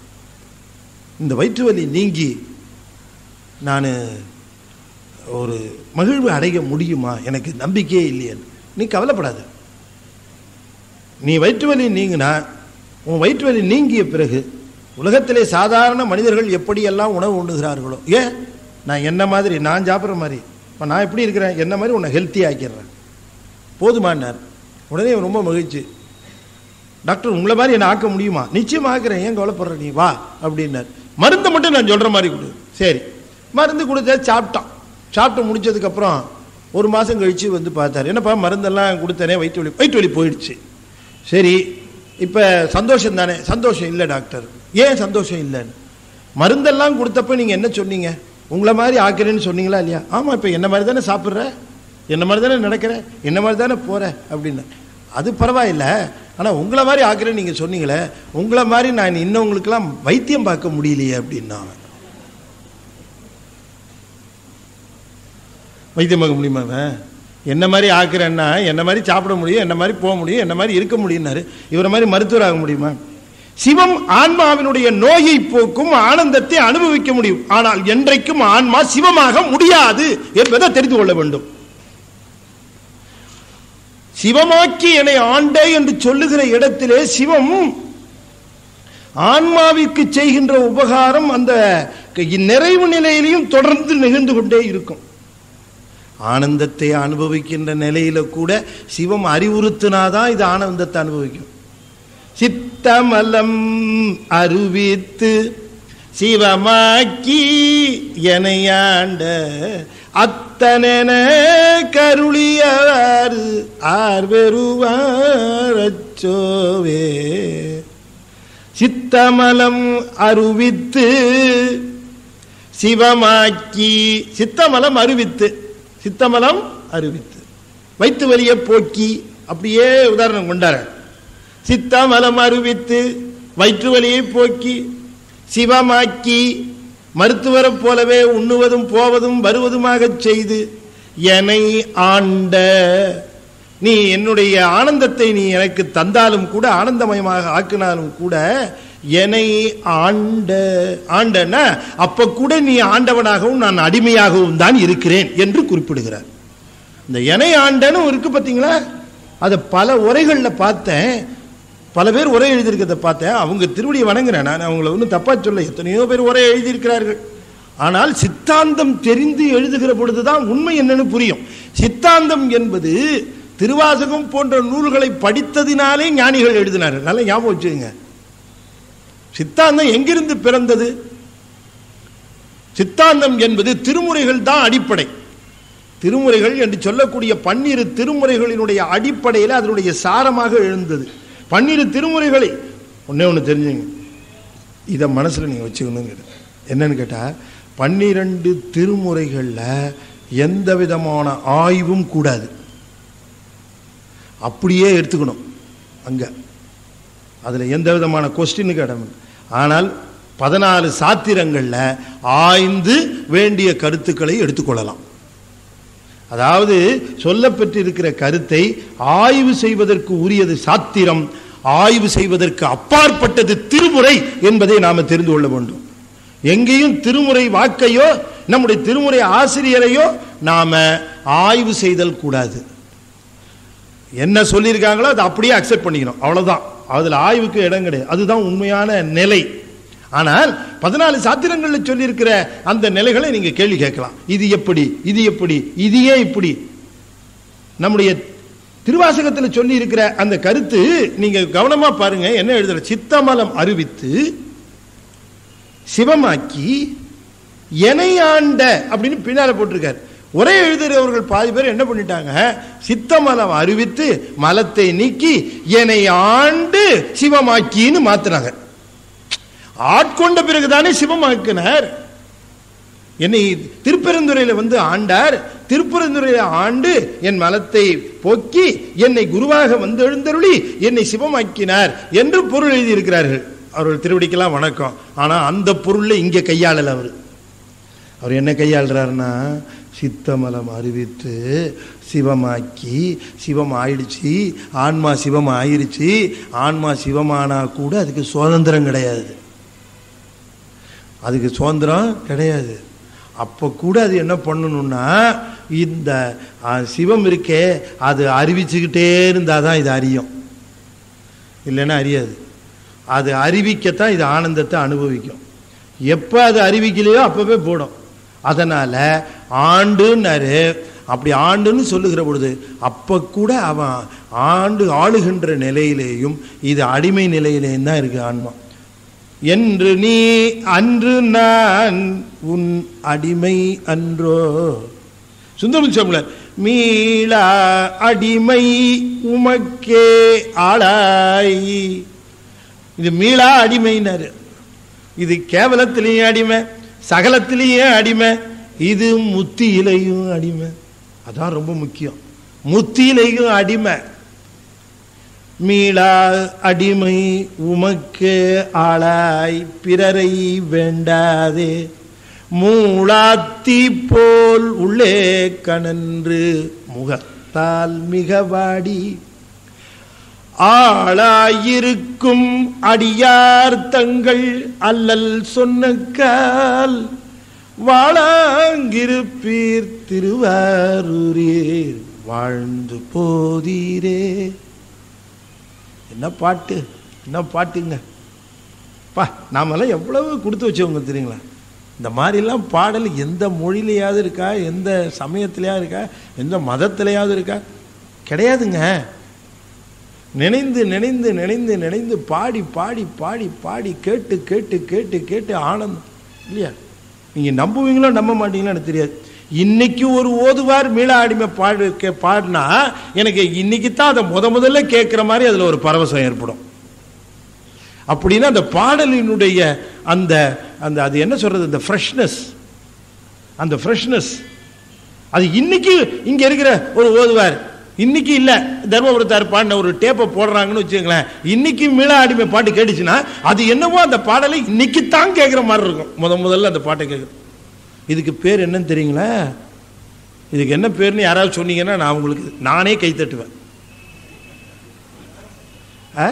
இந்த வயிற்று வலி நீங்கி நான் ஒரு மகிழ்வு அடைய முடியுமா எனக்கு நம்பிக்கையே இல்லையே நீ கவலைப்படாத நீ வயிற்று வலி நீங்கினா உன் வயிற்று வலி நீங்கிய பிறகு உலகத்திலே சாதாரண மனிதர்கள் எப்படியெல்லாம் உணவு உண்ணுகிறார்களோ ஏன் நான் என்ன மாதிரி நான் சாப்பிட்ற மாதிரி இப்போ நான் எப்படி இருக்கிறேன் என்ன மாதிரி உன்னை ஹெல்த்தி ஆக்கிடுறேன் போதுமானார் உடனே இவன் ரொம்ப மகிழ்ச்சி டாக்டர் உங்களை மாதிரி என்ன ஆக்க முடியுமா நிச்சயமா ஆக்குறேன் ஏன் கவலைப்படுற நீ வா அப்படின்னார் மருந்தை மட்டும் நான் சொல்ற மாதிரி கொடு சரி மருந்து கொடுத்த சாப்பிட்டான் சாப்பிட்டு முடிச்சதுக்கப்புறம் ஒரு மாதம் கழிச்சு வந்து பார்த்தாரு என்னப்பா மருந்தெல்லாம் கொடுத்தனே வயிற்று வலி வயிற்று வலி போயிடுச்சு சரி இப்போ சந்தோஷம் தானே சந்தோஷம் இல்லை டாக்டர் ஏன் சந்தோஷம் இல்லைன்னு மருந்தெல்லாம் கொடுத்தப்ப நீங்கள் என்ன சொன்னீங்க உங்களை மாதிரி ஆக்குறேன்னு சொன்னீங்களா இல்லையா ஆமாம் இப்போ என்ன மாதிரி தானே சாப்பிட்ற என்ன மாதிரி தானே நடக்கிற என்ன மாதிரி தானே போகிற அப்படின்னு அது பரவாயில்ல ஆனால் உங்களை மாதிரி ஆக்குறேன்னு நீங்கள் சொன்னீங்களே உங்களை மாதிரி நான் இன்னவங்களுக்கெல்லாம் வைத்தியம் பார்க்க முடியலையே அப்படின்னா அவன் வைத்தியம் பார்க்க முடியுமா அவன் என்ன மாதிரி ஆக்குறேன்னா என்ன மாதிரி சாப்பிட முடியும் என்ன மாதிரி போக முடியும் என்ன மாதிரி இருக்க முடியும்னாரு இவரை மாதிரி மருத்துவர் ஆக முடியுமா சிவம் ஆன்மாவினுடைய நோயை போக்கும் ஆனந்தத்தை அனுபவிக்க முடியும் ஆனால் என்றைக்கும் ஆன்மா சிவமாக முடியாது என்பதை தெரிந்து கொள்ள வேண்டும் சிவமாக்கி என்னை ஆண்டே என்று சொல்லுகிற இடத்திலே சிவம் ஆன்மாவிற்கு செய்கின்ற உபகாரம் அந்த நிறைவு நிலையிலையும் தொடர்ந்து நிகழ்ந்து கொண்டே இருக்கும் ஆனந்தத்தை அனுபவிக்கின்ற நிலையில கூட சிவம் அறிவுறுத்தினாதான் இது ஆனந்தத்தை அனுபவிக்கும் சித்தமலம் அருவித்து சிவமாக்கி எனையாண்ட அத்தனென கருளியார் ஆர்வெருவாரச்சோவே சித்தமலம் அருவித்து சிவமாக்கி சித்தமலம் அருவித்து சித்தமலம் அருவித்து வைத்து வலியை போக்கி அப்படியே உதாரணம் கொண்டார சித்தமலம் அருவித்து வயிற்று வலியை போக்கி சிவமாக்கி மருத்துவரைப் போலவே உண்ணுவதும் போவதும் வருவதுமாகச் செய்து என்னை ஆண்ட நீ என்னுடைய ஆனந்தத்தை நீ எனக்கு தந்தாலும் கூட ஆனந்தமயமாக ஆக்கினாலும் கூட என்னை ஆண்ட ஆண்டன அப்ப கூட நீ ஆண்டவனாகவும் நான் அடிமையாகவும் தான் இருக்கிறேன் என்று குறிப்பிடுகிறார் இந்த எனை ஆண்டன்னு இருக்கு பார்த்தீங்களா அதை பல உரைகளில் பார்த்தேன் பல பேர் உரை எழுதியிருக்கிறத பார்த்தேன் அவங்க திருவடியை வணங்குறேன் நான் அவங்கள ஒன்றும் தப்பா சொல்ல எத்தனையோ பேர் உரை எழுதியிருக்கிறார்கள் ஆனால் சித்தாந்தம் தெரிந்து எழுதுகிற பொழுதுதான் உண்மை என்னன்னு புரியும் சித்தாந்தம் என்பது திருவாசகம் போன்ற நூல்களை படித்ததினாலே ஞானிகள் எழுதினார்கள் நல்லா ஞாபகம் வச்சுக்கோங்க சித்தாந்தம் எங்கிருந்து பிறந்தது சித்தாந்தம் என்பது திருமுறைகள் தான் அடிப்படை திருமுறைகள் என்று சொல்லக்கூடிய பன்னிரு திருமுறைகளினுடைய அடிப்படையில் அதனுடைய சாரமாக எழுந்தது பன்னிரு திருமுறைகளை ஒன்னே ஒன்று தெரிஞ்சுங்க இதை மனசில் நீங்கள் வச்சுக்கணுங்கிறது என்னன்னு கேட்டால் பன்னிரண்டு திருமுறைகளில் எந்த விதமான ஆய்வும் கூடாது அப்படியே எடுத்துக்கணும் அங்கே அதில் எந்த விதமான கொஸ்டினுக்கு இடம் இல்லை. ஆனால் பதினாலு சாத்திரங்களில் ஆய்ந்து வேண்டிய கருத்துக்களை எடுத்துக்கொள்ளலாம் அதாவது சொல்லப்பட்டிருக்கிற கருத்தை ஆய்வு செய்வதற்கு உரியது சாத்திரம் ஆய்வு செய்வதற்கு அப்பாற்பட்டது திருமுறை என்பதை நாம தெரிந்து கொள்ள வேண்டும் எங்கேயும் திருமுறை வாக்கையோ நம்முடைய திருமுறை ஆசிரியரையோ நாம ஆய்வு செய்தல் கூடாது என்ன சொல்லியிருக்காங்களோ அதை அப்படியே அக்செப்ட் பண்ணிக்கணும் அவ்வளவுதான் அதுல ஆய்வுக்கு இடம் கிடையாது அதுதான் உண்மையான நிலை ஆனால் பதினாலு சாத்திரங்கள்ல சொல்லியிருக்கிற அந்த நிலைகளை நீங்க கேள்வி கேட்கலாம் இது எப்படி இது எப்படி இது ஏன் இப்படி நம்முடைய திருவாசகத்தில் சொல்லி இருக்கிற அந்த கருத்து நீங்க கவனமா பாருங்க என்ன எழுதுற சித்தமலம் அறிவித்து சிவமாக்கி எனையாண்ட அப்படின்னு பின்னால போட்டிருக்காரு ஒரே எழுதுகிறவர்கள் பாதி பேர் என்ன பண்ணிட்டாங்க சித்தமலம் அறிவித்து மலத்தை நீக்கி என்னை ஆண்டு சிவமாக்கின்னு மாத்தினாங்க ஆட்கொண்ட பிறகுதானே சிவமாக்கினார் என்னை திருப்பெருந்துறையில வந்து ஆண்டார் திருப்பெருந்துறையில ஆண்டு என் மலத்தை போக்கி என்னை குருவாக வந்து எழுந்தருளி என்னை சிவமாக்கினார் என்று பொருள் எழுதியிருக்கிறார்கள் அவர்கள் திருவடிக்கெல்லாம் வணக்கம் ஆனா அந்த பொருள்ல இங்க கையாளல அவர் அவர் என்ன கையாளுறாருன்னா சித்தமலம் அறிவித்து சிவமாக்கி சிவம் ஆயிடுச்சு ஆன்மா சிவம் ஆயிருச்சு ஆன்மா சிவமானா கூட அதுக்கு சுதந்திரம் கிடையாது அதுக்கு சுதந்திரம் கிடையாது அப்போ கூட அது என்ன பண்ணணும்னா இந்த ஆ, சிவம் இருக்கே அது அறிவிச்சுக்கிட்டே இருந்தால் தான் இது அறியும் இல்லைன்னா அறியாது அது அறிவிக்கத்தான் இது ஆனந்தத்தை அனுபவிக்கும் எப்போ அது அறிவிக்கலையோ அப்பவே போடும் அதனால ஆண்டுன்னாரு அப்படி ஆண்டுன்னு சொல்லுகிற பொழுது அப்ப கூட அவன் ஆண்டு ஆளுகின்ற நிலையிலேயும் இது அடிமை நிலையிலேயும் தான் இருக்கு ஆன்மா என்று நீ அன்று நான் உன் அடிமை அன்றோ சுந்தரம் சோழர் மீளா அடிமை உமக்கே ஆளாய் இது மீளா அடிமைனாரு இது கேவலத்திலையும் அடிமை சகலத்திலையும் அடிமை இது முத்தியிலையும் அடிமை அதான் ரொம்ப முக்கியம் முத்தியிலையும் அடிமை மீளா அடிமை உமக்கு ஆளாய் பிறரை வேண்டாதே மூளாத்தி போல் உள்ளே கணன்று முகத்தால் மிக வாடி ஆளாயிருக்கும் அடியார் தங்கள் அல்லல் சொன்னக்கால் வாழாங்கிருப்பீர் திருவாரூரீர் வாழ்ந்து போதீரே என்ன பாட்டு என்ன பாட்டுங்க பா நாமெல்லாம் எவ்வளவு கொடுத்து வச்சவங்க தெரியுங்களா இந்த மாதிரிலாம் பாடல் எந்த மொழியிலையாவது இருக்கா எந்த சமயத்திலையாவது இருக்கா எந்த மதத்திலையாவது இருக்கா கிடையாதுங்க நினைந்து நினைந்து நினைந்து நினைந்து பாடி பாடி பாடி பாடி கேட்டு கேட்டு கேட்டு கேட்டு ஆனந்தம் இல்லையா நீங்கள் நம்புவீங்களோ நம்ப மாட்டீங்களோ எனக்கு தெரியாது இன்னைக்கு ஒரு ஓதுவார் மீள அடிமை பாடு கே பாடினா எனக்கு இன்னைக்கு தான் அதை முத முதல்ல கேட்குற மாதிரி அதில் ஒரு பரவசம் ஏற்படும் அப்படின்னா அந்த பாடலினுடைய அந்த அந்த அது என்ன சொல்றது அந்த ஃப்ரெஷ்னஸ் அந்த ஃப்ரெஷ்னஸ் அது இன்னைக்கு இங்க இருக்கிற ஒரு ஓதுவார் இன்னைக்கு இல்ல தர்மபுரத்தார் பாடின ஒரு டேப்பை போடுறாங்கன்னு வச்சுக்கோங்களேன் இன்னைக்கு மீள அடிமை பாட்டு கேட்டுச்சுன்னா அது என்னவோ அந்த பாடலை இன்னைக்கு தான் கேட்குற மாதிரி இருக்கும் முத முதல்ல அந்த பாட்டை கேட்குறோம் இதுக்கு பேர் என்னன்னு தெரியுங்களா இதுக்கு என்ன பேர்னு யாராவது சொன்னீங்கன்னா நான் உங்களுக்கு நானே கை தட்டுவேன் ஆ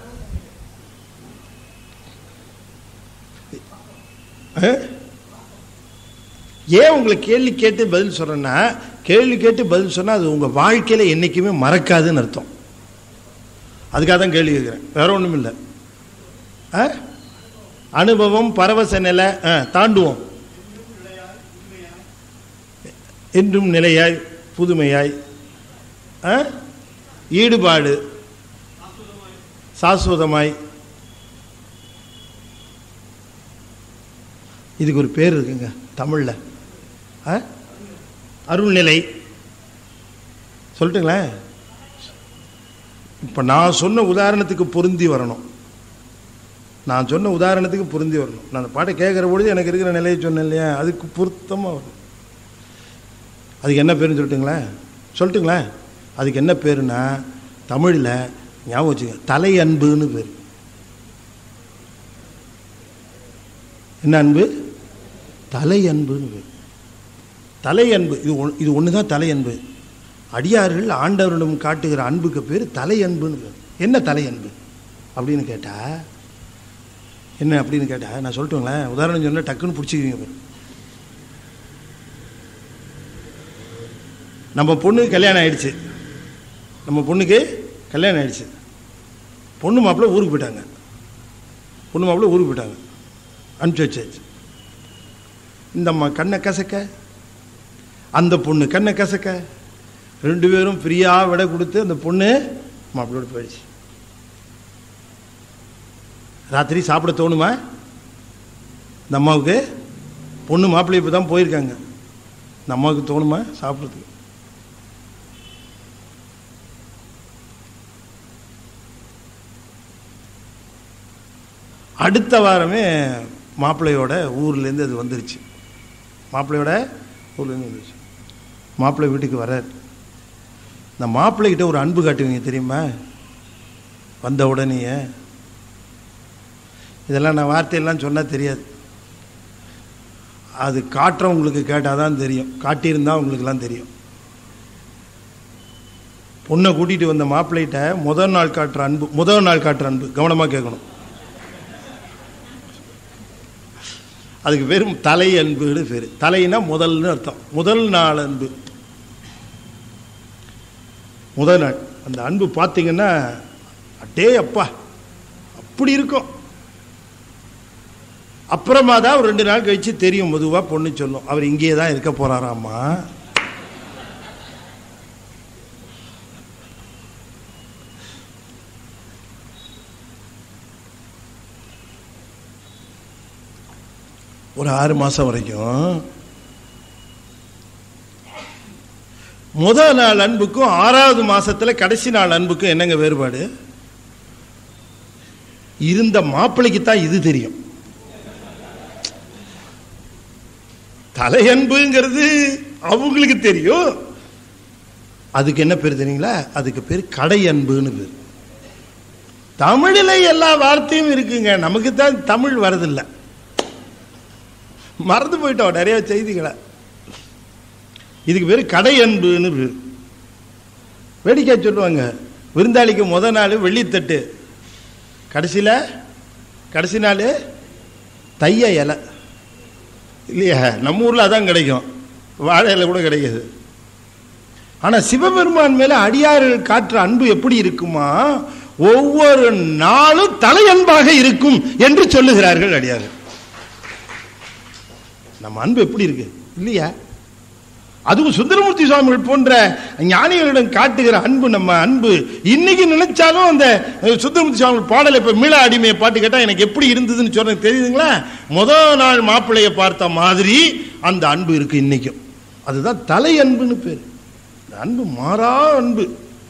ஏன் உங்களை கேள்வி கேட்டு பதில் சொல்றேன்னா கேள்வி கேட்டு பதில் சொன்னா அது உங்க வாழ்க்கையில என்னைக்குமே மறக்காதுன்னு அர்த்தம் அதுக்காக தான் கேள்வி கேட்குறேன் வேற ஒன்றும் இல்லை அனுபவம் பரவச நிலை ஆ, தாண்டுவோம் என்றும் நிலையாய் புதுமையாய் ஆ? ஈடுபாடு சாஸ்வதமாய் இதுக்கு ஒரு பேர் இருக்குங்க தமிழில் ஆ? அருள்நிலை சொல்லட்டுங்களேன் இப்போ நான் சொன்ன உதாரணத்துக்கு பொருந்தி வரணும் நான் சொன்ன உதாரணத்துக்கு பொருந்தி வரணும் நான் அந்த பாட்டை கேட்குற பொழுது எனக்கு இருக்கிற நிலையை சொன்னேன் இல்லையா அதுக்கு பொருத்தமாக வரும் அதுக்கு என்ன பேருன்னு சொல்லட்டுங்களேன் சொல்லட்டுங்களேன் அதுக்கு என்ன பேருன்னா தமிழில் ஞாபகம் வச்சுங்க தலை அன்புன்னு பேர் என்ன அன்பு தலை அன்புன்னு பேர் தலை அன்பு இது ஒன் இது ஒன்று தான் தலை அன்பு அடியார்கள் ஆண்டவரிடம் காட்டுகிற அன்புக்கு பேர் தலை அன்புன்னு பேர் என்ன தலை அன்பு அப்படின்னு கேட்டா என்ன அப்படின்னு கேட்டா நான் சொல்லட்டுங்களேன் உதாரணம் சொன்னா டக்குன்னு பிடிச்சிக்குவீங்க பாரு நம்ம பொண்ணுக்கு கல்யாணம் ஆயிடுச்சு நம்ம பொண்ணுக்கு கல்யாணம் ஆயிடுச்சு பொண்ணு மாப்பிள்ளை ஊருக்கு போயிட்டாங்க பொண்ணு மாப்பிள்ளை ஊருக்கு போயிட்டாங்க அனுப்பிச்சு வச்சாச்சு இந்த அம்மா கண்ணை கசக்க அந்த பொண்ணு கண்ணை கசக்க ரெண்டு பேரும் ஃப்ரீயாக விட கொடுத்து அந்த பொண்ணு மாப்பிள்ளோட போயிடுச்சு ராத்திரி சாப்பிட தோணுமா இந்த அம்மாவுக்கு பொண்ணு மாப்பிள்ளை இப்போ தான் போயிருக்காங்க இந்த அம்மாவுக்கு தோணுமா சாப்பிட்றதுக்கு அடுத்த வாரமே மாப்பிள்ளையோட ஊர்லேருந்து அது வந்துருச்சு மாப்பிள்ளையோட ஊர்லேருந்து வந்துருச்சு மாப்பிள்ளை வீட்டுக்கு வர்றார் இந்த மாப்பிள்ளைகிட்ட ஒரு அன்பு காட்டுவீங்க தெரியுமா வந்த உடனேயே இதெல்லாம் நான் வார்த்தையெல்லாம் சொன்னால் தெரியாது அது காட்டுறவங்களுக்கு கேட்டால் தான் தெரியும் காட்டியிருந்தா உங்களுக்கெல்லாம் தெரியும் பொண்ணை கூட்டிகிட்டு வந்த மாப்பிள்ளைகிட்ட முதல் நாள் காட்டுற அன்பு முதல் நாள் காட்டுற அன்பு கவனமாக கேட்கணும் அதுக்கு பேர் தலை அன்புன்னு பேர் தலைனா முதல்னு அர்த்தம் முதல் நாள் அன்பு முதல் நாள் அந்த அன்பு பார்த்தீங்கன்னா அட்டே அப்பா அப்படி இருக்கும் அப்புறமா தான் ஒரு ரெண்டு நாள் கழிச்சு தெரியும் பொதுவாக பொண்ணு சொல்லும் அவர் இங்கேயே தான் இருக்க போறாராமா ஒரு ஆறு மாசம் வரைக்கும் முதல் நாள் அன்புக்கும் ஆறாவது மாசத்துல கடைசி நாள் அன்புக்கும் என்னங்க வேறுபாடு இருந்த மாப்பிள்ளைக்கு தான் இது தெரியும் தலையன்புங்கிறது அவங்களுக்கு தெரியும் அதுக்கு என்ன பேர் தெரியுங்களா அதுக்கு பேர் கடை அன்புன்னு பேர் தமிழில் எல்லா வார்த்தையும் இருக்குங்க நமக்கு தான் தமிழ் வரதில்லை மறந்து போயிட்டோம் நிறைய செய்திகளை இதுக்கு பேர் கடை அன்புன்னு பேர் வேடிக்கை சொல்லுவாங்க விருந்தாளிக்கு முத நாள் வெள்ளித்தட்டு கடைசியில் கடைசி நாள் தைய இலை இல்லையா நம்ம ஊரில் அதான் கிடைக்கும் வாழை இலை கூட கிடைக்காது ஆனால் சிவபெருமான் மேலே அடியார்கள் காட்டுற அன்பு எப்படி இருக்குமா ஒவ்வொரு நாளும் தலையன்பாக இருக்கும் என்று சொல்லுகிறார்கள் அடியார்கள் நம்ம அன்பு எப்படி இருக்கு இல்லையா அதுவும் சுந்தரமூர்த்தி சுவாமிகள் போன்ற ஞானிகளிடம் காட்டுகிற அன்பு நம்ம அன்பு இன்னைக்கு நினைச்சாலும் அந்த அஹ், சுந்தரமூர்த்தி சுவாமிகள் பாடலை இப்ப மீள அடிமையை பாட்டு கேட்டா எனக்கு எப்படி இருந்ததுன்னு சொல்றது தெரியுதுங்களா முதல் நாள் மாப்பிள்ளைய பார்த்த மாதிரி அந்த அன்பு இருக்கு இன்னைக்கும் அதுதான் தலை அன்புன்னு பேர் இந்த அன்பு மாறா அன்பு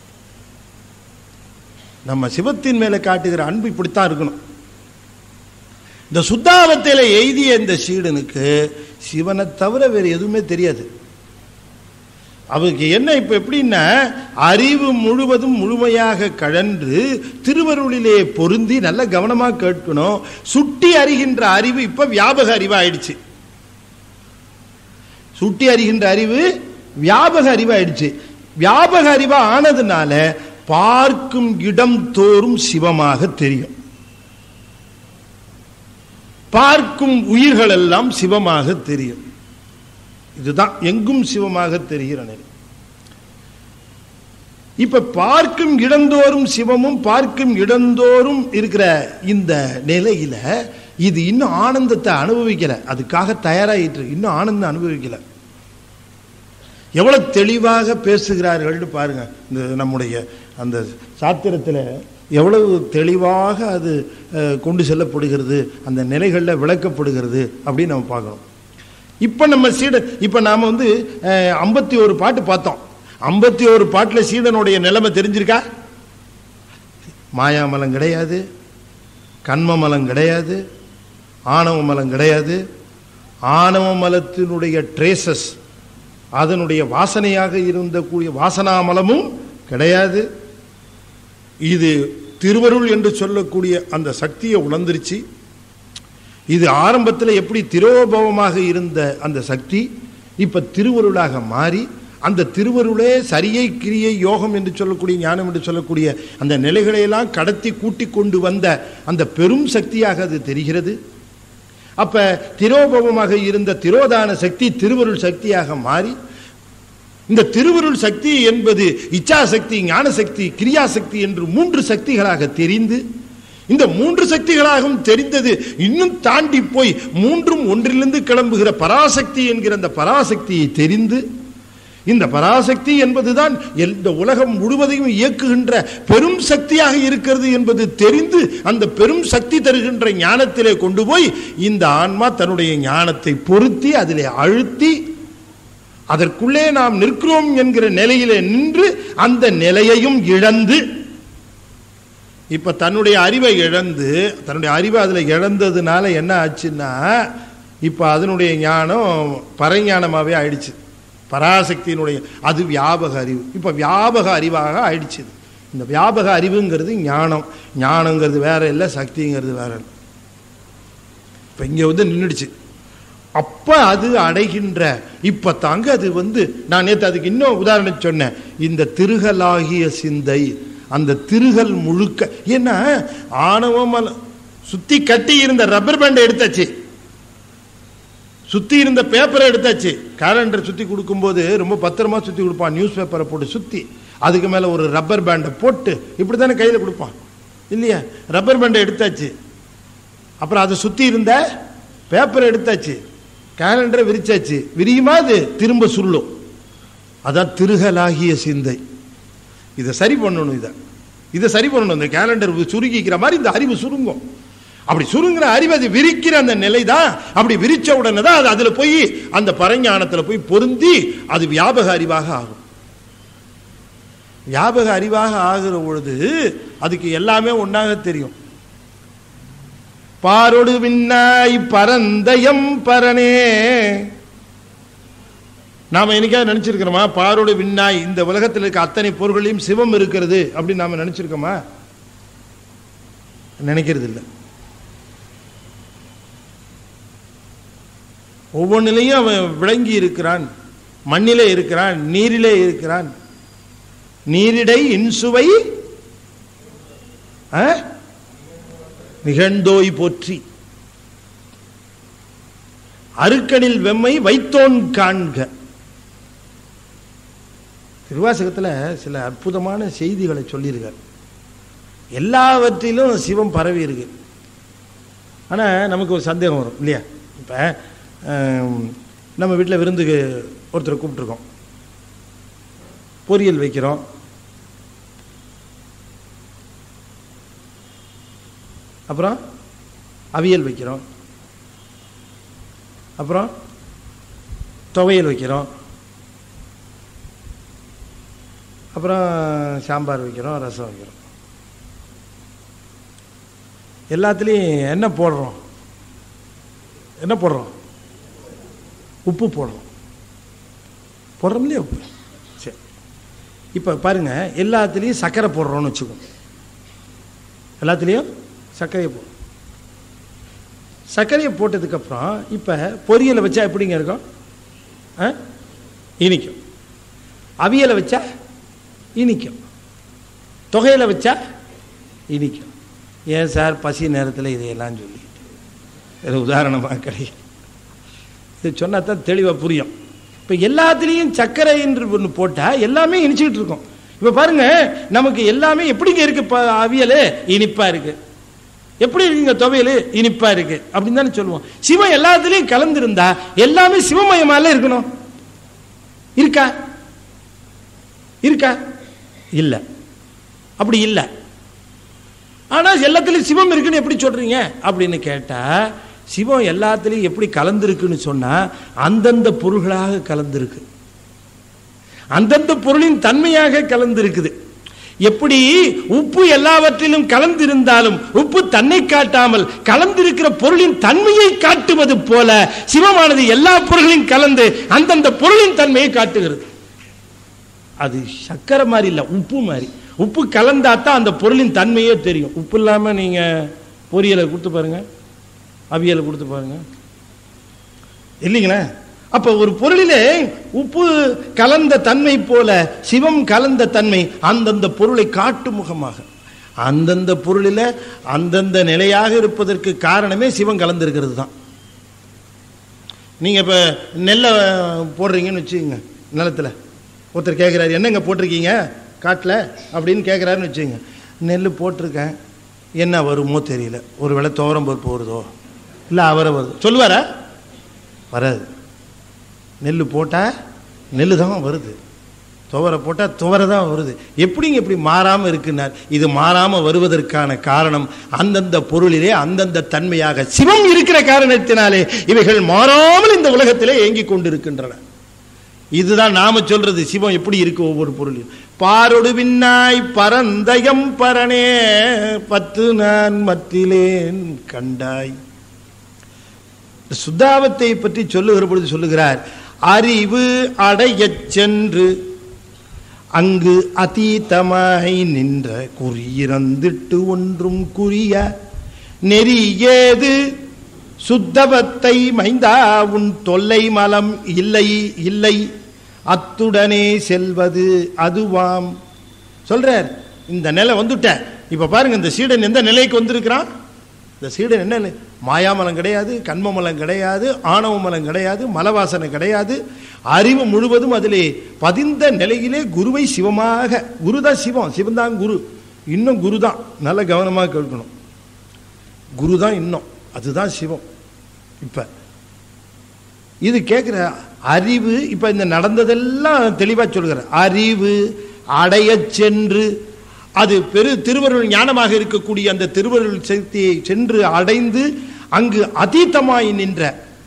நம்ம சிவத்தின் மேல காட்டுகிற அன்பு இப்படித்தான் இருக்கணும் இந்த சுத்தாவத்தையில எய்திய இந்த சீடனுக்கு சிவனை தவிர வேறு எதுவுமே தெரியாது அவருக்கு என்ன இப்ப எப்படின்னா அறிவு முழுவதும் முழுமையாக கழன்று திருவருளிலே பொருந்தி நல்ல கவனமா கேட்கணும் சுட்டி அறிகின்ற அறிவு இப்ப வியாபக அறிவா ஆயிடுச்சு சுட்டி அறிகின்ற அறிவு வியாபக அறிவாயிடுச்சு வியாபக அறிவா ஆனதுனால பார்க்கும் இடம் தோறும் சிவமாக தெரியும் பார்க்கும் உயிர்கள் எல்லாம் சிவமாக தெரியும் இதுதான் எங்கும் சிவமாக தெரிகிற நிலை இப்ப பார்க்கும் இடந்தோறும் சிவமும் பார்க்கும் இடந்தோறும் இருக்கிற இந்த நிலையில இது இன்னும் ஆனந்தத்தை அனுபவிக்கல அதுக்காக தயாராகிட்டு இருக்கு. இன்னும் ஆனந்தம் அனுபவிக்கல எவ்வளவு தெளிவாக பேசுகிறார்கள்னு பாருங்க இந்த நம்முடைய அந்த சாத்திரத்தில் எவ்வளவு தெளிவாக அது அஹ், கொண்டு செல்லப்படுகிறது அந்த நிலைகளில் விளக்கப்படுகிறது அப்படின்னு நம்ம பார்க்கணும் இப்போ நம்ம சீடன் இப்போ நாம் வந்து ஐம்பத்தி ஒரு பாட்டு பார்த்தோம் ஐம்பத்தி ஒரு பாட்டில் சீடனுடைய நிலைமை தெரிஞ்சிருக்கா மாயாமலம் கிடையாது கண்ம மலம் கிடையாது ஆணவ மலம் கிடையாது ஆணவ மலத்தினுடைய ட்ரேசஸ் அதனுடைய வாசனையாக இருந்த கூடிய வாசனாமலமும் கிடையாது இது திருவருள் என்று சொல்லக்கூடிய அந்த சக்தியை உணர்ந்துருச்சு இது ஆரம்பத்தில் எப்படி திரோபவமாக இருந்த அந்த சக்தி இப்ப திருவருளாக மாறி அந்த திருவருளே சரியை கிரியை யோகம் என்று சொல்லக்கூடிய ஞானம் என்று சொல்லக்கூடிய அந்த நிலைகளையெல்லாம் கடத்தி கூட்டி கொண்டு வந்த அந்த பெரும் சக்தியாக அது தெரிகிறது அப்ப திரோபவமாக இருந்த திரோதான சக்தி திருவருள் சக்தியாக மாறி இந்த திருவருள் சக்தி என்பது இச்சாசக்தி ஞானசக்தி கிரியாசக்தி என்று மூன்று சக்திகளாக தெரிந்து இந்த மூன்று சக்திகளாகவும் தெரிந்தது இன்னும் தாண்டி போய் மூன்றும் ஒன்றிலிருந்து கிளம்புகிற பராசக்தி என்கிற அந்த பராசக்தியை தெரிந்து இந்த பராசக்தி என்பதுதான் இந்த உலகம் முழுவதையும் இயக்குகின்ற பெரும் சக்தியாக இருக்கிறது என்பது தெரிந்து அந்த பெரும் சக்தி தருகின்ற ஞானத்திலே கொண்டு போய் இந்த ஆன்மா தன்னுடைய ஞானத்தை பொருத்தி அதிலே அழுத்தி அதற்குள்ளே நாம் நிற்கிறோம் என்கிற நிலையிலே நின்று அந்த நிலையையும் இழந்து இப்ப தன்னுடைய அறிவை இழந்து தன்னுடைய அறிவை அதுல இழந்ததுனால என்ன ஆச்சுன்னா இப்ப அதனுடைய ஞானம் பரஞானமாவே ஆயிடுச்சு பராசக்தியினுடைய அது வியாபக அறிவு இப்ப வியாபக அறிவாக ஆயிடுச்சு இது. இந்த வியாபக அறிவுங்கிறது ஞானம் ஞானங்கிறது வேற இல்லை சக்திங்கிறது வேற இல்லை இப்ப இங்க வந்து நின்றுடுச்சு அப்ப அது அடைகின்ற இப்ப தாங்க அது வந்து நான் நேற்று அதுக்கு இன்னும் உதாரணம் சொன்னேன் இந்த திருகலாகிய சிந்தை அந்த திருகல் முழுக்க ஏன்னா ஆணவம் அல்ல- சுத்தி கட்டி இருந்த ரப்பர் பேண்டை எடுத்தாச்சு சுத்தி இருந்த பேப்பரை எடுத்தாச்சு கேலண்டர் சுத்தி கொடுக்கும்போது ரொம்ப பத்திரமா சுத்தி கொடுப்பான் நியூஸ் பேப்பரை போட்டு சுத்தி அதுக்கு மேல ஒரு ரப்பர் பேண்டை போட்டு இப்படி தானே கையில கொடுப்பான் இல்லையா ரப்பர் பேண்டை எடுத்தாச்சு அப்புறம் அதை சுத்தி இருந்த பேப்பரை எடுத்தாச்சு கேலண்டரை விரிச்சாச்சு விரியுமா அது திரும்ப சுருளும் அதான் திருகலாகிய சிந்தை இதை சரி பண்ணணும் இதை இதை சரி பண்ணணும் இந்த கேலண்டர் சுருங்கிக்கிற மாதிரி இந்த அறிவு சுருங்கும் அப்படி சுருங்குற அறிவு அது விரிக்கிற அந்த நிலை தான் அப்படி விரிச்ச உடனே தான் அது அதுல போய் அந்த பரஞானத்துல போய் பொருந்தி அது வியாபக அறிவாக ஆகும் வியாபக அறிவாக ஆகிற பொழுது அதுக்கு எல்லாமே ஒன்றாக தெரியும் பாரொடு விண்ணாய் பரந்தயம் பரனே நாம என்னைக்காவது நினைச்சிருக்கிறோமா பாரோடு விண்ணாய் இந்த உலகத்தில் இருக்க அத்தனை பொருள்களையும் சிவம் இருக்கிறது அப்படின்னு நாம நினைச்சிருக்கோமா நினைக்கிறது இல்லை ஒவ்வொன்றிலையும் அவன் விளங்கி இருக்கிறான் மண்ணிலே இருக்கிறான் நீரிலே இருக்கிறான் நீரிடை இன்சுவை ஆ? நிகழ்ந்தோய் போற்றி அருக்கனில் வெம்மை வைத்தோன் காண்க திருவாசகத்துல சில அற்புதமான செய்திகளை சொல்லியிருக்கார் எல்லாவற்றிலும் சிவம் பரவி இருக்கு ஆனா நமக்கு ஒரு சந்தேகம் வரும் இல்லையா இப்ப ஆம், நம்ம வீட்டில் விருந்துக்கு ஒருத்தரை கூப்பிட்டுருக்கோம் பொரியல் வைக்கிறோம் அப்புறம் அவியல் வைக்கிறோம் அப்புறம் துவையல் வைக்கிறோம் அப்புறம் சாம்பார் வைக்கிறோம் ரசம் வைக்கிறோம் எல்லாத்துலேயும் என்ன போடுறோம் என்ன போடுறோம் உப்பு போடுறோம் போடுறோம் இல்லையா உப்பு சரி இப்போ பாருங்க எல்லாத்துலேயும் சர்க்கரை போடுறோம்னு வச்சுக்கோங்க எல்லாத்துலேயும் சர்க்கரையை போடுறோம் சர்க்கரையை போட்டதுக்கப்புறம் இப்போ பொரியலை வச்சா எப்படிங்க இருக்கும் ஆ இனிக்கும் அவியலை வச்சா இனிக்கும் தொகையில வச்சா இனிக்கும் ஏன் சார் பசி நேரத்தில் இதையெல்லாம் சொல்லி இது உதாரணமாக கிடையாது இது சொன்னா தான் தெளிவாக புரியும் இப்போ எல்லாத்துலேயும் சர்க்கரை என்று ஒன்று போட்டால் எல்லாமே இனிச்சுக்கிட்டு இருக்கும் இப்போ பாருங்க நமக்கு எல்லாமே எப்படிங்க இருக்கு ப அவியல் இனிப்பா இருக்கு எப்படி இருக்குங்க துவையல் இனிப்பா இருக்கு அப்படின்னு தானே சொல்லுவோம் சிவம் எல்லாத்துலேயும் கலந்துருந்தா எல்லாமே சிவமயமால இருக்கணும் இருக்கா இருக்கா இல்ல அப்படி இல்லை ஆனா எல்லாத்துலயும் சிவம் இருக்குன்னு எப்படி சொல்றீங்க அப்படின்னு கேட்டா சிவம் எல்லாத்துலயும் எப்படி கலந்திருக்குன்னு சொன்னா அந்தந்த பொருள்களாக கலந்திருக்கு அந்தந்த பொருளின் தன்மையாக கலந்திருக்குது எப்படி உப்பு எல்லாவற்றிலும் கலந்திருந்தாலும் உப்பு தன்னை காட்டாமல் கலந்திருக்கிற பொருளின் தன்மையை காட்டுவது போல சிவமானது எல்லா பொருளையும் கலந்து அந்தந்த பொருளின் தன்மையை காட்டுகிறது அது சக்கரை மாதிரி இல்லை உப்பு மாதிரி உப்பு கலந்தா தான் அந்த பொருளின் தன்மையே தெரியும் உப்பு இல்லாமல் நீங்கள் பொரியலை கொடுத்து பாருங்க அவியலை கொடுத்து பாருங்க இல்லைங்களா அப்போ ஒரு பொருளிலே உப்பு கலந்த தன்மை போல சிவம் கலந்த தன்மை அந்தந்த பொருளை காட்டும் முகமாக அந்தந்த பொருளில் அந்தந்த நிலையாக இருப்பதற்கு காரணமே சிவம் கலந்திருக்கிறது தான் நீங்கள் இப்போ நெல்லை போடுறீங்கன்னு வச்சுக்கோங்க நிலத்தில் ஒருத்தர் கேட்குறாரு என்னங்க போட்டிருக்கீங்க காட்டில் அப்படின்னு கேட்குறாருன்னு வச்சுக்கோங்க நெல் போட்டிருக்கேன் என்ன வருமோ தெரியல ஒரு வேளை துவரம் பருப்பு வருதோ இல்லை அவரை வருது சொல்லுவாரா வராது நெல் போட்டால் நெல் தான் வருது துவரை போட்டால் துவரை தான் வருது எப்படிங்க இப்படி மாறாமல் இருக்குன்னார் இது மாறாமல் வருவதற்கான காரணம் அந்தந்த பொருளிலே அந்தந்த தன்மையாக சிவம் இருக்கிற காரணத்தினாலே இவைகள் மாறாமல் இந்த உலகத்திலே இயங்கிக் கொண்டிருக்கின்றன இதுதான் நாம சொல்றது சிவம் எப்படி இருக்கு ஒவ்வொரு பொருளையும் பாரொடு விண்ணாய் பரந்தயம் பரனே பத்து நான் மத்திலேன் கண்டாய் சுத்தாவத்தை பற்றி சொல்லுகிற பொழுது சொல்லுகிறார் அறிவு அடையச் சென்று அங்கு அதீதமாய் நின்ற குறியிறந்திட்டு ஒன்றும் குறிய நெறி ஏது சுத்தவத்தை மைந்தா உன் தொல்லை மலம் இல்லை இல்லை அத்துடனே செல்வது அதுவாம் சொல்றார் இந்த நிலை வந்துட்ட இப்ப பாருங்க இந்த சீடன் எந்த நிலைக்கு வந்திருக்கிறான் இந்த சீடன் என்ன நிலை? மாயாமலம் கிடையாது கண்மமலம் கிடையாது ஆணவ மலம் கிடையாது மலவாசனை கிடையாது அறிவு முழுவதும் அதிலே பதிந்த நிலையிலே குருவை சிவமாக குருதான் சிவம் சிவன்தான் குரு இன்னும் குரு தான் நல்ல கவனமாக கேட்கணும் குரு தான் இன்னும் அதுதான் சிவம் இப்ப இது கேட்குற அறிவு இப்ப இந்த நடந்ததெல்லாம் தெளிவா சொல்கிறார் அறிவு அடையச் சென்று அது பெரு திருவருள் ஞானமாக இருக்கக்கூடிய அந்த திருவருள் சக்தியை சென்று அடைந்து அங்கு அதீதமாய் நின்ற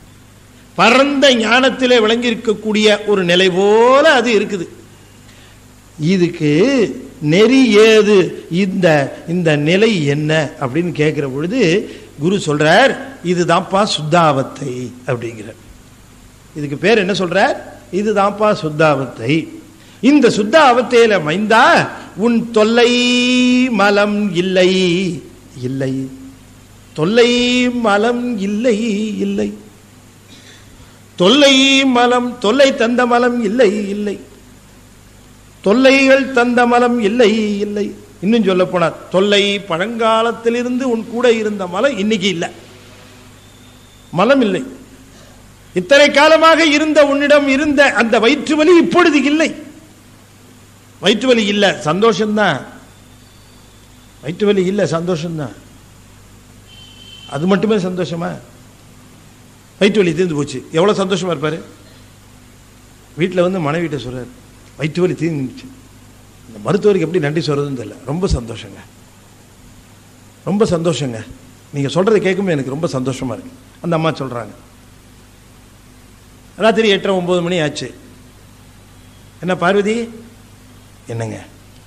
பரந்த ஞானத்திலே விளங்கி இருக்கக்கூடிய ஒரு நிலை போல அது இருக்குது இதுக்கு நெறி ஏது இந்த இந்த நிலை என்ன அப்படின்னு கேட்கிற பொழுது குரு சொல்றார் இதுதான்ப்பா சுத்தாவத்தை அப்படிங்கிறார் இதுக்கு பேர் என்ன சொல்றார் இதுதான்ப்பா சுத்தாவத்தை இந்த சுத்த அவத்தையில மைந்தா உன் தொல்லை மலம் இல்லை இல்லை தொல்லை மலம் இல்லை இல்லை தொல்லை மலம் தொல்லை தந்த மலம் இல்லை இல்லை தொல்லைகள் தந்த மலம் இல்லை இல்லை இன்னும் சொல்ல போனா தொல்லை பழங்காலத்திலிருந்து உன் கூட இருந்த மலம் இன்னைக்கு இல்லை மலம் இல்லை இத்தனை காலமாக இருந்த உன்னிடம் இருந்த அந்த வயிற்று வலி இப்பொழுது இல்லை வயிற்று வலி இல்லை சந்தோஷம்தான் வயிற்று வலி இல்லை சந்தோஷம்தான் அது மட்டுமே சந்தோஷமா வயிற்று வலி தீர்ந்து போச்சு எவ்வளோ சந்தோஷமா இருப்பாரு வீட்டில் வந்து மனைவிட்ட சொல்றாரு வயிற்று வலி தீர்ந்துச்சு இந்த மருத்துவருக்கு எப்படி நன்றி சொல்றதுன்னு தெரியல ரொம்ப சந்தோஷங்க ரொம்ப சந்தோஷங்க நீங்க சொல்றதை கேட்கும்போது எனக்கு ரொம்ப சந்தோஷமா இருக்கு அந்த அம்மா சொல்றாங்க ராத்திரி எட்டரை ஒன்பது மணி ஆச்சு என்ன பார்வதி என்னங்க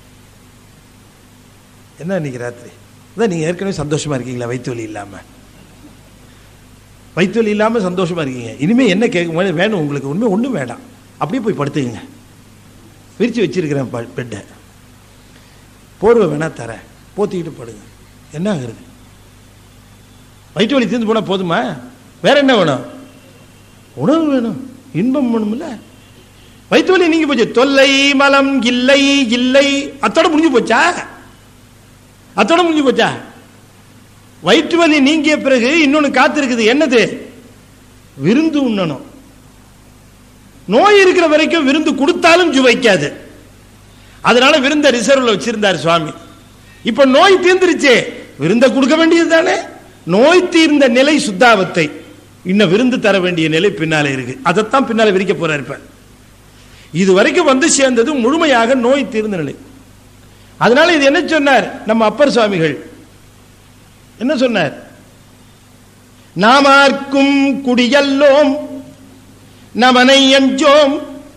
என்ன இன்னைக்கு ராத்திரி அதான் நீங்க ஏற்கனவே சந்தோஷமா இருக்கீங்களா வயிற்று வலி இல்லாம வயிற்று வலி இல்லாம சந்தோஷமா இருக்கீங்க இனிமே என்ன கேட்க வேணும் உங்களுக்கு உண்மை ஒன்றும் வேண்டாம் அப்படியே போய் படுத்துக்கங்க விரிச்சு வச்சிருக்கிறேன் ப- பெட்டை போர்வை வேணா தரேன் போத்திக்கிட்டு படுங்க என்ன ஆகுறது வயிற்று வலி தீர்ந்து போனா போதுமா வேற என்ன வேணும் உணவு வேணும் இன்பம் வேணும்ல வயிற்று வலி நீங்க போச்சு தொல்லை மலம் இல்லை இல்லை அத்தோட முடிஞ்சு போச்சா அத்தோட முடிஞ்சு போச்சா வயிற்று வலி நீங்கிய பிறகு இன்னொன்னு காத்திருக்குது என்னது விருந்து உண்ணணும் நோய் இருக்கிற வரைக்கும் விருந்து கொடுத்தாலும் சுவைக்காது அதனால விருந்த ரிசர்வ்ல வச்சிருந்தார் சுவாமி இப்ப நோய் தீர்ந்துருச்சே விருந்த கொடுக்க வேண்டியது தானே நோய் தீர்ந்த நிலை சுத்தாவத்தை இன்னும் விருந்து தர வேண்டிய நிலை பின்னாலே இருக்கு அதைத்தான் பின்னால விரிக்க போறார் இப்ப இது வரைக்கும் வந்து சேர்ந்தது முழுமையாக நோய் தீர்ந்த நிலை அதனால இது என்ன சொன்னார் நம்ம அப்பர் சுவாமிகள் என்ன சொன்னார் நாமார்க்கும் குடியல்லோம் நமனை அஞ்சோம்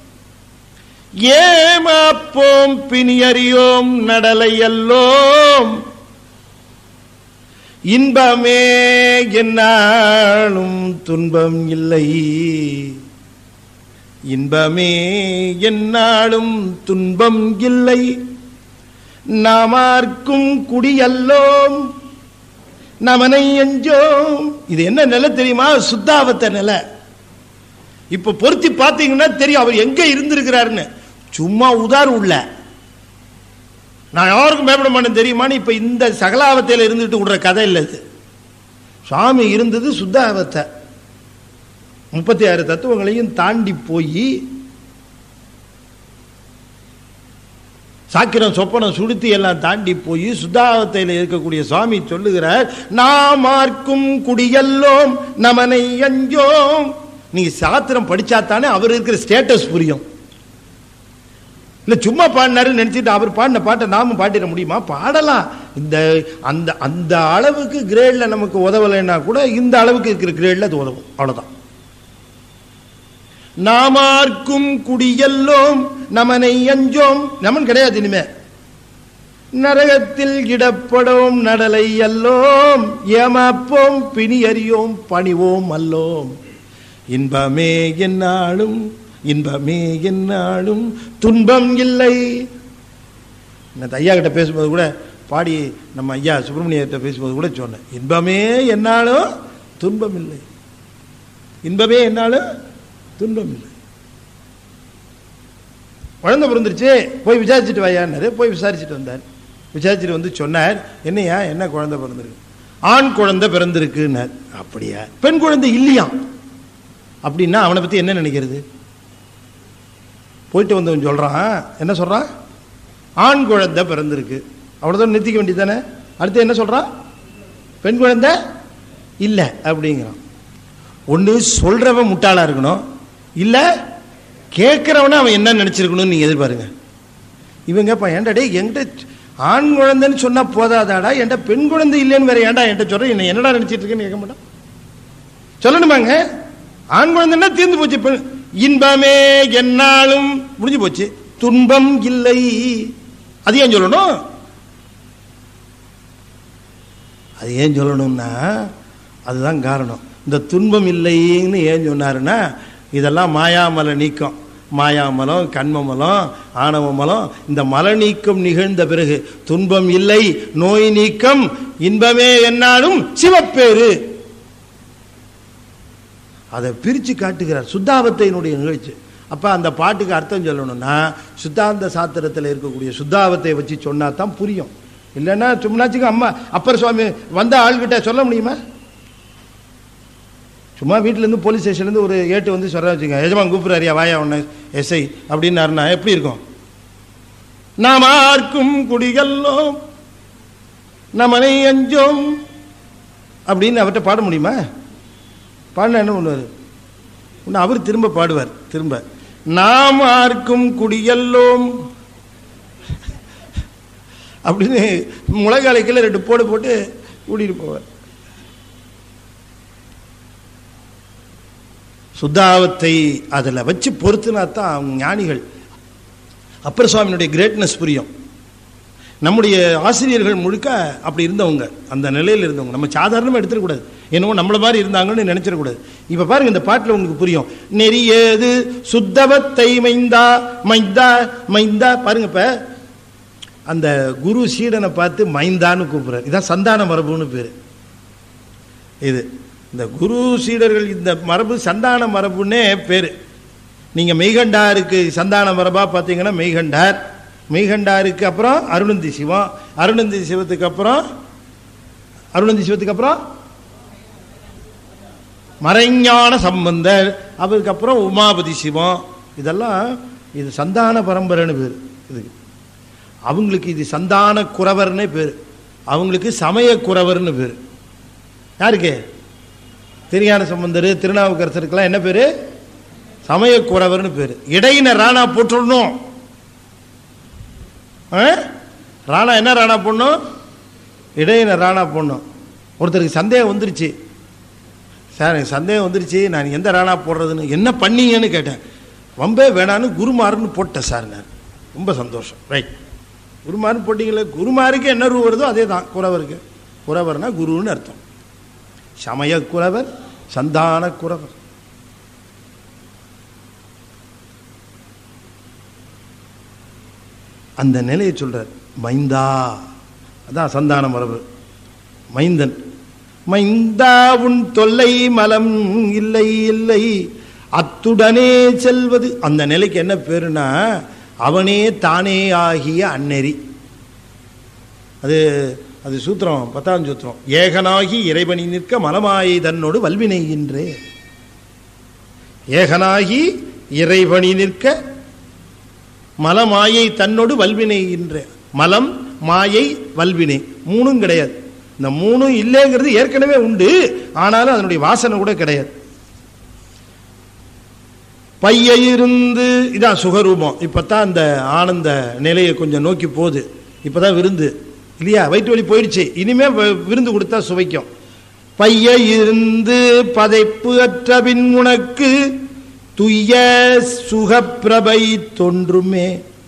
ஏமாப்போம் பிணியறியோம் நடலை அல்லோம் இன்பமே என்னாலும் துன்பம் இல்லை இன்பமே என்னாலும் துன்பம் இல்லை நாமார்க்கும் குடியல்லோம் நமனை எஞ்சோம் இது என்ன நிலை தெரியுமா சுத்தாவத்த நிலை இப்ப பொருத்தி பார்த்தீங்கன்னா தெரியும் அவர் எங்க இருந்திருக்கிறாருன்னு சும்மா உதார் உள்ள நான் யாருக்கும் பயப்பட மாட்டேன் தெரியுமான்னு இப்ப இந்த சகலாவத்தையில இருந்துட்டு விடுற கதை இல்லை இது சுவாமி இருந்தது சுத்தாவத்தை முப்பத்தி ஆறு தத்துவங்களையும் தாண்டி போய் சாக்கிரம் சொப்பனம் சுடுத்தி எல்லாம் தாண்டி போய் சுத்தாவத்தையில் இருக்கக்கூடிய சுவாமி சொல்லுகிறார் நாமார்க்கும் குடியல்லோம் நமனை அஞ்சோம் நீங்க சாத்திரம் படிச்சா தானே அவர் இருக்கிற ஸ்டேட்டஸ் புரியும் இல்ல சும்மா பாடினாரு நினைச்சிட்டு அவர் பாடின பாட்டை நாமும் பாடிட முடியுமா பாடலாம் இந்த அந்த அந்த அளவுக்கு கிரேட்ல நமக்கு உதவலைன்னா கூட இந்த அளவுக்கு இருக்கிற கிரேட்ல அது உதவும் அவ்வளவுதான் நாமார்க்கும் குடியல்லோம் நமனை அஞ்சோம் நமன் கிடையாது இனிமே நரகத்தில் இடப்படோம் நடலை அல்லோம் ஏமாப்போம் பிணி அறியோம் பணிவோம் அல்லோம் இன்பமே என்னாலும் இன்பமே என்னாலும் துன்பம் இல்லை நான் ஐயா கிட்ட பேசும்போது கூட பாடி நம்ம ஐயா சுப்பிரமணியர்கிட்ட பேசும்போது கூட சொன்னேன் இன்பமே என்னாலும் துன்பம் இல்லை இன்பமே என்னாலும் துன்பம் இல்லை குழந்தை பிறந்துருச்சு போய் விசாரிச்சுட்டு வாயான்னாரு போய் விசாரிச்சுட்டு வந்தார் விசாரிச்சுட்டு வந்து சொன்னார் என்னையா என்ன குழந்தை பிறந்திருக்கு ஆண் குழந்தை பிறந்திருக்குன்னார் அப்படியா பெண் குழந்தை இல்லையாம் அப்படின்னா அவனை பத்தி என்ன நினைக்கிறது போயிட்டு வந்தவன் சொல்றான் என்ன சொல்றான் ஆண் குழந்தை பிறந்திருக்கு அவ்வளவுதான் நிறுத்திக்க வேண்டியது தானே அடுத்து என்ன சொல்றான் பெண் குழந்தை இல்லை அப்படிங்கிறான் ஒன்று சொல்றவன் முட்டாளா இருக்கணும் இல்ல கேட்கிறவன அவன் என்ன நினைச்சிருக்கணும்னு நீங்க எதிர்பாருங்க இவங்க இப்ப ஏன்டா டேய் என்கிட்ட ஆண் குழந்தைன்னு சொன்னா போதாதாடா என்கிட்ட பெண் குழந்தை இல்லைன்னு வேற ஏன்டா என்கிட்ட சொல்ற என்ன என்னடா நினைச்சிட்டு இருக்கேன்னு கேட்க மாட்டான் சொல்லணுமாங்க ஆண் குழந்தைன்னா தீர்ந்து போச்சு பெண் இன்பமே என்னாலும் முடிஞ்சு போச்சு துன்பம் இல்லை அது ஏன் சொல்லணும் அது ஏன் சொல்லணும்னா அதுதான் காரணம் இந்த துன்பம் இல்லைன்னு ஏன் சொன்னாருன்னா இதெல்லாம் மாயாமல நீக்கம் மாயாமலம் கண்மமலம் ஆணவமலம் இந்த மல நீக்கம் நிகழ்ந்த பிறகு துன்பம் இல்லை நோய் நீக்கம் இன்பமே என்னாலும் சிவப்பேறு அதை பிரித்து காட்டுகிறார் சுத்தாவத்தையினுடைய நிகழ்ச்சி அப்போ அந்த பாட்டுக்கு அர்த்தம் சொல்லணும்னா சுத்தாந்த சாத்திரத்தில் இருக்கக்கூடிய சுத்தாவத்தை வச்சு சொன்னா தான் புரியும் இல்லைன்னா சும்மாச்சுக்கு அம்மா அப்பர் சுவாமி வந்த ஆள்கிட்ட சொல்ல முடியுமா சும்மா வீட்டிலேருந்து போலீஸ் ஸ்டேஷன்லேருந்து ஒரு ஏட்டு வந்து சொல்ல வச்சுங்க எஜமான் கூப்பிட்றாரியா வாயா ஒன்று எஸ்ஐ அப்படின்னாருன்னா எப்படி இருக்கும் நாம் ஆர்க்கும் குடிகல்லோம் நமனை அஞ்சோம் அப்படின்னு அவர்கிட்ட பாட முடியுமா பாடினா என்ன பண்ணுவார் இன்னும் அவர் திரும்ப பாடுவார் திரும்ப நாம் ஆர்க்கும் குடியல்லோம் அப்படின்னு முளைகாலைக்கில் ரெண்டு போடு போட்டு கூட்டிட்டு போவார் சுத்தாவத்தை அதில் வச்சு பொறுத்துனா தான் அவங்க ஞானிகள் அப்பர் சுவாமியினுடைய கிரேட்னஸ் புரியும் நம்முடைய ஆசிரியர்கள் முழுக்க அப்படி இருந்தவங்க அந்த நிலையில் இருந்தவங்க நம்ம சாதாரணமாக எடுத்துடக்கூடாது என்னவோ நம்மள மாதிரி இருந்தாங்கன்னு நினைச்சிடக்கூடாது இப்போ பாருங்க இந்த பாட்டில் உங்களுக்கு புரியும் நெறியது சுத்தவத்தை மைந்தா மைந்தா மைந்தா பாருங்க இப்போ அந்த குரு சீடனை பார்த்து மைந்தான்னு கூப்பிடுறாரு இதான் சந்தான மரபுன்னு பேர் இது இந்த குரு சீடர்கள் இந்த மரபு சந்தான மரபுன்னே பேர் நீங்கள் மெய்கண்டாருக்கு சந்தான மரபாக பார்த்தீங்கன்னா மெய்கண்டார் மெய்கண்டாருக்கு அப்புறம் அருணந்தி சிவம் அருணந்தி சிவத்துக்கு அப்புறம் அருணந்தி சிவத்துக்கு அப்புறம் மறைஞான சம்பந்தர் அவருக்கு அப்புறம் உமாபதி சிவம் இதெல்லாம் இது சந்தான பரம்பரைன்னு பேர் இதுக்கு அவங்களுக்கு இது சந்தான குறவர்னே பேர் அவங்களுக்கு சமய குறவர்னு பேர் யாருக்கு திருஞான சம்பந்தர் திருநாவுக்கரசருக்கெல்லாம் என்ன பேர் சமய குறவர்னு பேர் இடையின ராணா போட்டுடணும் ஆ? ராணா என்ன ராணா போடணும் இடையின ராணா போடணும் ஒருத்தருக்கு சந்தேகம் வந்துருச்சு சார் எனக்கு சந்தேகம் வந்துருச்சு நான் எந்த ராணா போடுறதுன்னு என்ன பண்ணீங்கன்னு கேட்டேன் வம்பே வேணான்னு குருமாருன்னு போட்டேன் சார் நான் ரொம்ப சந்தோஷம் ரைட் குருமாருன்னு போட்டிங்களே குருமாருக்கு என்ன ரூ வருதோ அதே தான் குறவருக்கு குறவர்னா குருன்னு அர்த்தம் சமய குறவர் சந்தான குறவர் அந்த நிலையை சொல்றார் மைந்தா அதான் சந்தான மரபு மைந்தன் மைந்தா உன் தொல்லை மலம் இல்லை இல்லை அத்துடனே செல்வது அந்த நிலைக்கு என்ன பேருனா அவனே தானே ஆகிய அந்நெறி அது அது சூத்திரம் பத்தாம் சூத்திரம் ஏகனாகி இறைவனி நிற்க மலமாயை தன்னோடு வல்வினைகின்றே ஏகனாகி இறைவனி நிற்க மலமாயை தன்னோடு வல்வினைகின்ற மலம் மாயை வல்வினை மூணும் கிடையாது இந்த மூணும் இல்லைங்கிறது ஏற்கனவே உண்டு ஆனாலும் அதனுடைய வாசனை கூட கிடையாது பைய இருந்து இதான் சுகரூபம் இப்பதான் அந்த ஆனந்த நிலையை கொஞ்சம் நோக்கி போகுது இப்பதான் விருந்து இல்லையா வயிற்று வலி போயிடுச்சு இனிமே வ- விருந்து கொடுத்தா சுவைக்கும் பைய இருந்து பதைப்பு அற்ற பின் உனக்கு துய்ய சுகப்பிரபை தோன்றுமே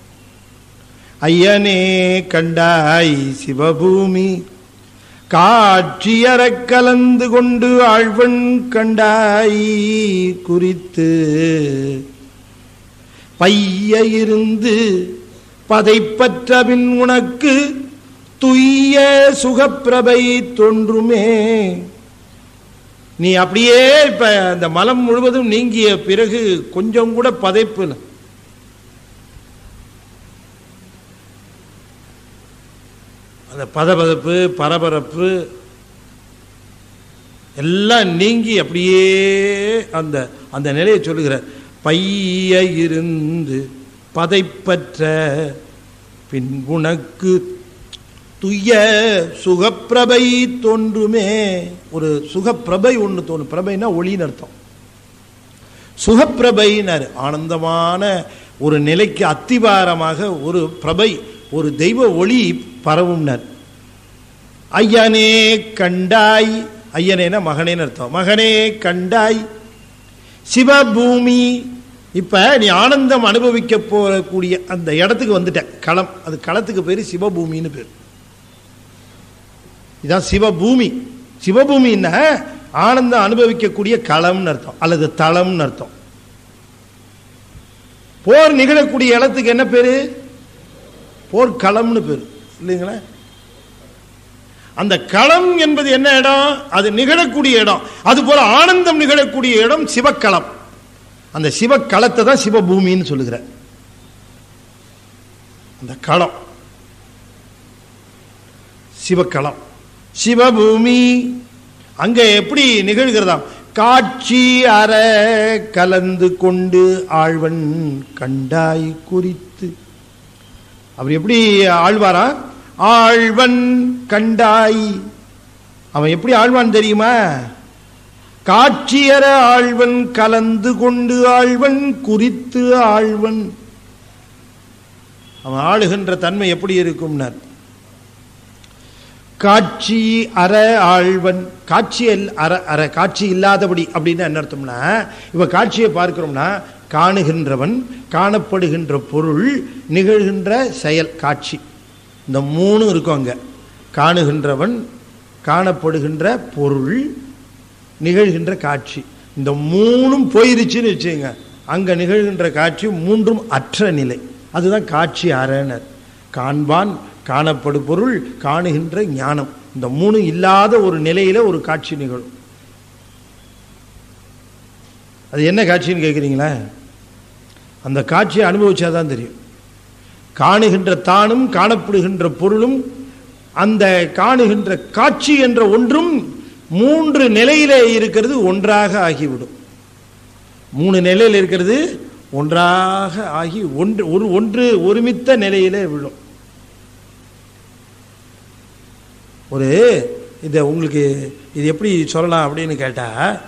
ஐயனே கண்டாய் சிவபூமி காட்சியறக் கலந்து கொண்டு ஆழ்வன் கண்டாய் குறித்து பைய இருந்து பதைப்பற்ற பின் உனக்கு துய்ய சுகப்பிரபை தோன்றுமே நீ அப்படியே இப்ப அந்த மலம் முழுவதும் நீங்கிய பிறகு கொஞ்சம் கூட பதைப்பு இல்ல. அந்த பதபதப்பு பரபரப்பு எல்லாம் நீங்கி அப்படியே அந்த அந்த நிலையை சொல்லுகிறார் பைய இருந்து பதைப்பற்ற பின் உனக்கு துய்ய சுகப்பிரபை தோன்றுமே ஒரு சுகப்பிரபை ஒன்று தோணும் பிரபைனா ஒளின்னு அர்த்தம் சுகப்பிரபைனாரு ஆனந்தமான ஒரு நிலைக்கு அத்திவாரமாக ஒரு பிரபை ஒரு தெய்வ ஒளி பரவும்னார் ஐயனே கண்டாய் ஐயனேனா மகனேன்னு அர்த்தம் மகனே கண்டாய் சிவபூமி இப்ப நீ ஆனந்தம் அனுபவிக்க போகக்கூடிய அந்த இடத்துக்கு வந்துட்ட களம் அது களத்துக்கு பேர் சிவபூமின்னு பேர் இதான் சிவபூமி சிவபூமின்னா ஆனந்தம் அனுபவிக்கக்கூடிய களம்னு அர்த்தம் அல்லது தளம்னு அர்த்தம் போர் நிகழக்கூடிய இடத்துக்கு என்ன பேரு போர்க்களம்னு பேர் இல்லைங்களா அந்த களம் என்பது என்ன இடம் அது நிகழக்கூடிய இடம் அது போல ஆனந்தம் நிகழக்கூடிய இடம் சிவக்களம் அந்த சிவக்களத்தை தான் சிவபூமின்னு சொல்லுகிற அந்த களம் சிவக்களம் சிவபூமி அங்க எப்படி நிகழ்கிறதாம் காட்சி அற கலந்து கொண்டு ஆழ்வன் கண்டாய் குறித்து அவர் எப்படி ஆழ்வாரா ஆழ்வன் கண்டாய் அவன் எப்படி ஆழ்வான் தெரியுமா காட்சியற ஆழ்வன் கலந்து கொண்டு ஆழ்வன் குறித்து ஆழ்வன் அவன் ஆளுகின்ற தன்மை எப்படி இருக்கும்னார் காட்சி அற ஆழ்வன் காட்சி அல்- அற அற காட்சி இல்லாதபடி அப்படின்னு என்ன அர்த்தம்னா இவ காட்சியை பார்க்கிறோம்னா காணுகின்றவன் காணப்படுகின்ற பொருள் நிகழ்கின்ற செயல் காட்சி இந்த மூணும் இருக்கும் அங்க காணுகின்றவன் காணப்படுகின்ற பொருள் நிகழ்கின்ற காட்சி இந்த மூணும் போயிருச்சுன்னு வச்சுங்க அங்க நிகழ்கின்ற காட்சி மூன்றும் அற்ற நிலை அதுதான் காட்சி அரணர் காண்பான் காணப்படு பொருள் காணுகின்ற ஞானம் இந்த மூணு இல்லாத ஒரு நிலையில ஒரு காட்சி நிகழும் அது என்ன காட்சின்னு கேட்குறீங்களா அந்த காட்சியை அனுபவிச்சாதான் தெரியும் காணுகின்ற தானும் காணப்படுகின்ற பொருளும் அந்த காணுகின்ற காட்சி என்ற ஒன்றும் மூன்று நிலையிலே இருக்கிறது ஒன்றாக ஆகிவிடும் மூணு நிலையில் இருக்கிறது ஒன்றாக ஆகி ஒன்று ஒரு ஒன்று ஒருமித்த நிலையிலே விழும் ஒரு இதை உங்களுக்கு இது எப்படி சொல்லலாம் அப்படின்னு கேட்டா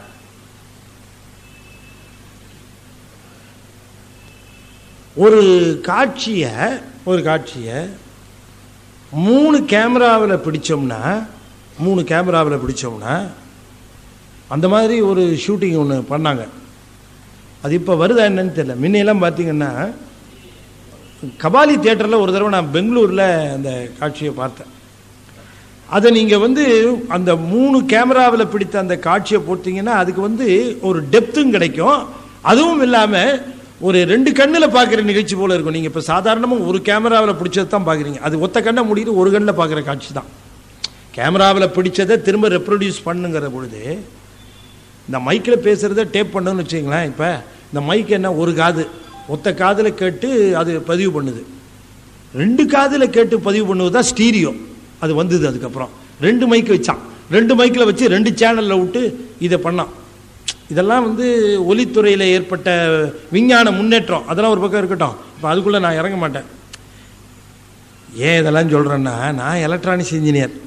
ஒரு காட்சியை ஒரு காட்சியை மூணு கேமராவில் பிடிச்சோம்னா மூணு கேமராவில் பிடிச்சோம்னா அந்த மாதிரி ஒரு ஷூட்டிங் ஒன்று பண்ணாங்க அது இப்போ வருதா என்னன்னு தெரியல முன்னையெல்லாம் பார்த்தீங்கன்னா கபாலி தியேட்டரில் ஒரு தடவை நான் பெங்களூரில் அந்த காட்சியை பார்த்தேன் அதை நீங்கள் வந்து அந்த மூணு கேமராவில் பிடித்த அந்த காட்சியை போட்டீங்கன்னா அதுக்கு வந்து ஒரு டெப்த்தும் கிடைக்கும் அதுவும் இல்லாமல் ஒரு ரெண்டு கண்ணில் பார்க்குற நிகழ்ச்சி போல இருக்கும் நீங்கள் இப்போ சாதாரணமாக ஒரு கேமராவில் பிடிச்சது தான் பார்க்குறீங்க அது ஒத்த கண்ணை மூடிட்டு ஒரு கண்ணில் பார்க்குற காட்சி தான் கேமராவில் பிடிச்சதை திரும்ப ரெப்ரொடியூஸ் பண்ணுங்கிற பொழுது இந்த மைக்கில் பேசுகிறத டேப் பண்ணுன்னு வச்சுங்களேன் இப்போ இந்த மைக் என்ன ஒரு காது ஒத்த காதில் கேட்டு அது பதிவு பண்ணுது ரெண்டு காதில் கேட்டு பதிவு பண்ணுவது தான் ஸ்டீரியோ அது வந்தது அதுக்கப்புறம் ரெண்டு மைக் வச்சான் ரெண்டு மைக்கில் வச்சு ரெண்டு சேனலில் விட்டு இதை பண்ணான் இதெல்லாம் வந்து ஒலித்துறையில் ஏற்பட்ட விஞ்ஞான முன்னேற்றம் அதெல்லாம் ஒரு பக்கம் இருக்கட்டும் இப்போ அதுக்குள்ளே நான் இறங்க மாட்டேன் ஏன் இதெல்லாம் சொல்கிறேன்னா நான் எலக்ட்ரானிக்ஸ் இன்ஜினியர்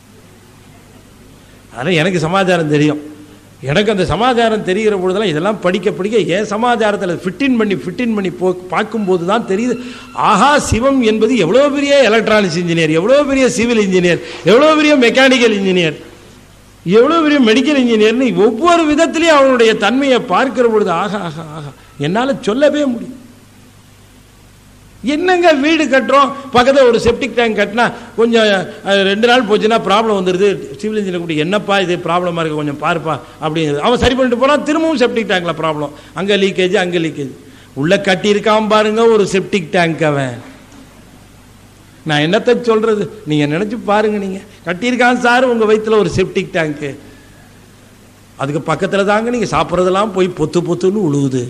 அதனால் எனக்கு சமாச்சாரம் தெரியும் எனக்கு அந்த சமாச்சாரம் தெரிகிற பொழுதெல்லாம் இதெல்லாம் படிக்க படிக்க என் சமாச்சாரத்தில் ஃபிட்டின் பண்ணி ஃபிட்டின் பண்ணி போ பார்க்கும்போது தான் தெரியுது ஆஹா சிவம் என்பது எவ்வளோ பெரிய எலக்ட்ரானிக்ஸ் இன்ஜினியர் எவ்வளோ பெரிய சிவில் இன்ஜினியர் எவ்வளோ பெரிய மெக்கானிக்கல் இன்ஜினியர் எவ்வளோ பெரிய மெடிக்கல் இன்ஜினியர்னு ஒவ்வொரு விதத்திலையும் அவனுடைய தன்மையை பார்க்கிற பொழுது ஆகா ஆகா ஆகா என்னால் சொல்லவே முடியும் என்னங்க வீடு கட்டுறோம் பக்கத்தில் ஒரு செப்டிக் டேங்க் கட்டினா கொஞ்சம் அஹ், ரெண்டு நாள் போச்சுன்னா ப்ராப்ளம் வந்துடுது சிவில் இன்ஜினியர் கூட என்னப்பா இது ப்ராப்ளமாக இருக்குது கொஞ்சம் பாருப்பா அப்படிங்கிறது அவன் சரி பண்ணிட்டு போனால் திரும்பவும் செப்டிக் டேங்க்ல ப்ராப்ளம் அங்கே லீக்கேஜ் அங்கே லீக்கேஜ் உள்ளே கட்டியிருக்கான் பாருங்க ஒரு செப்டிக் டேங்க் அவன் நான் என்னத்தை சொல்றது நீங்க நினைச்சு பாருங்க நீங்க கட்டியிருக்கான் சார் உங்க வயித்துல ஒரு செப்டிக் டேங்க்கு அதுக்கு பக்கத்துல தாங்க நீங்க சாப்பிட்றதெல்லாம் போய் பொத்து பொத்துன்னு உழுவுது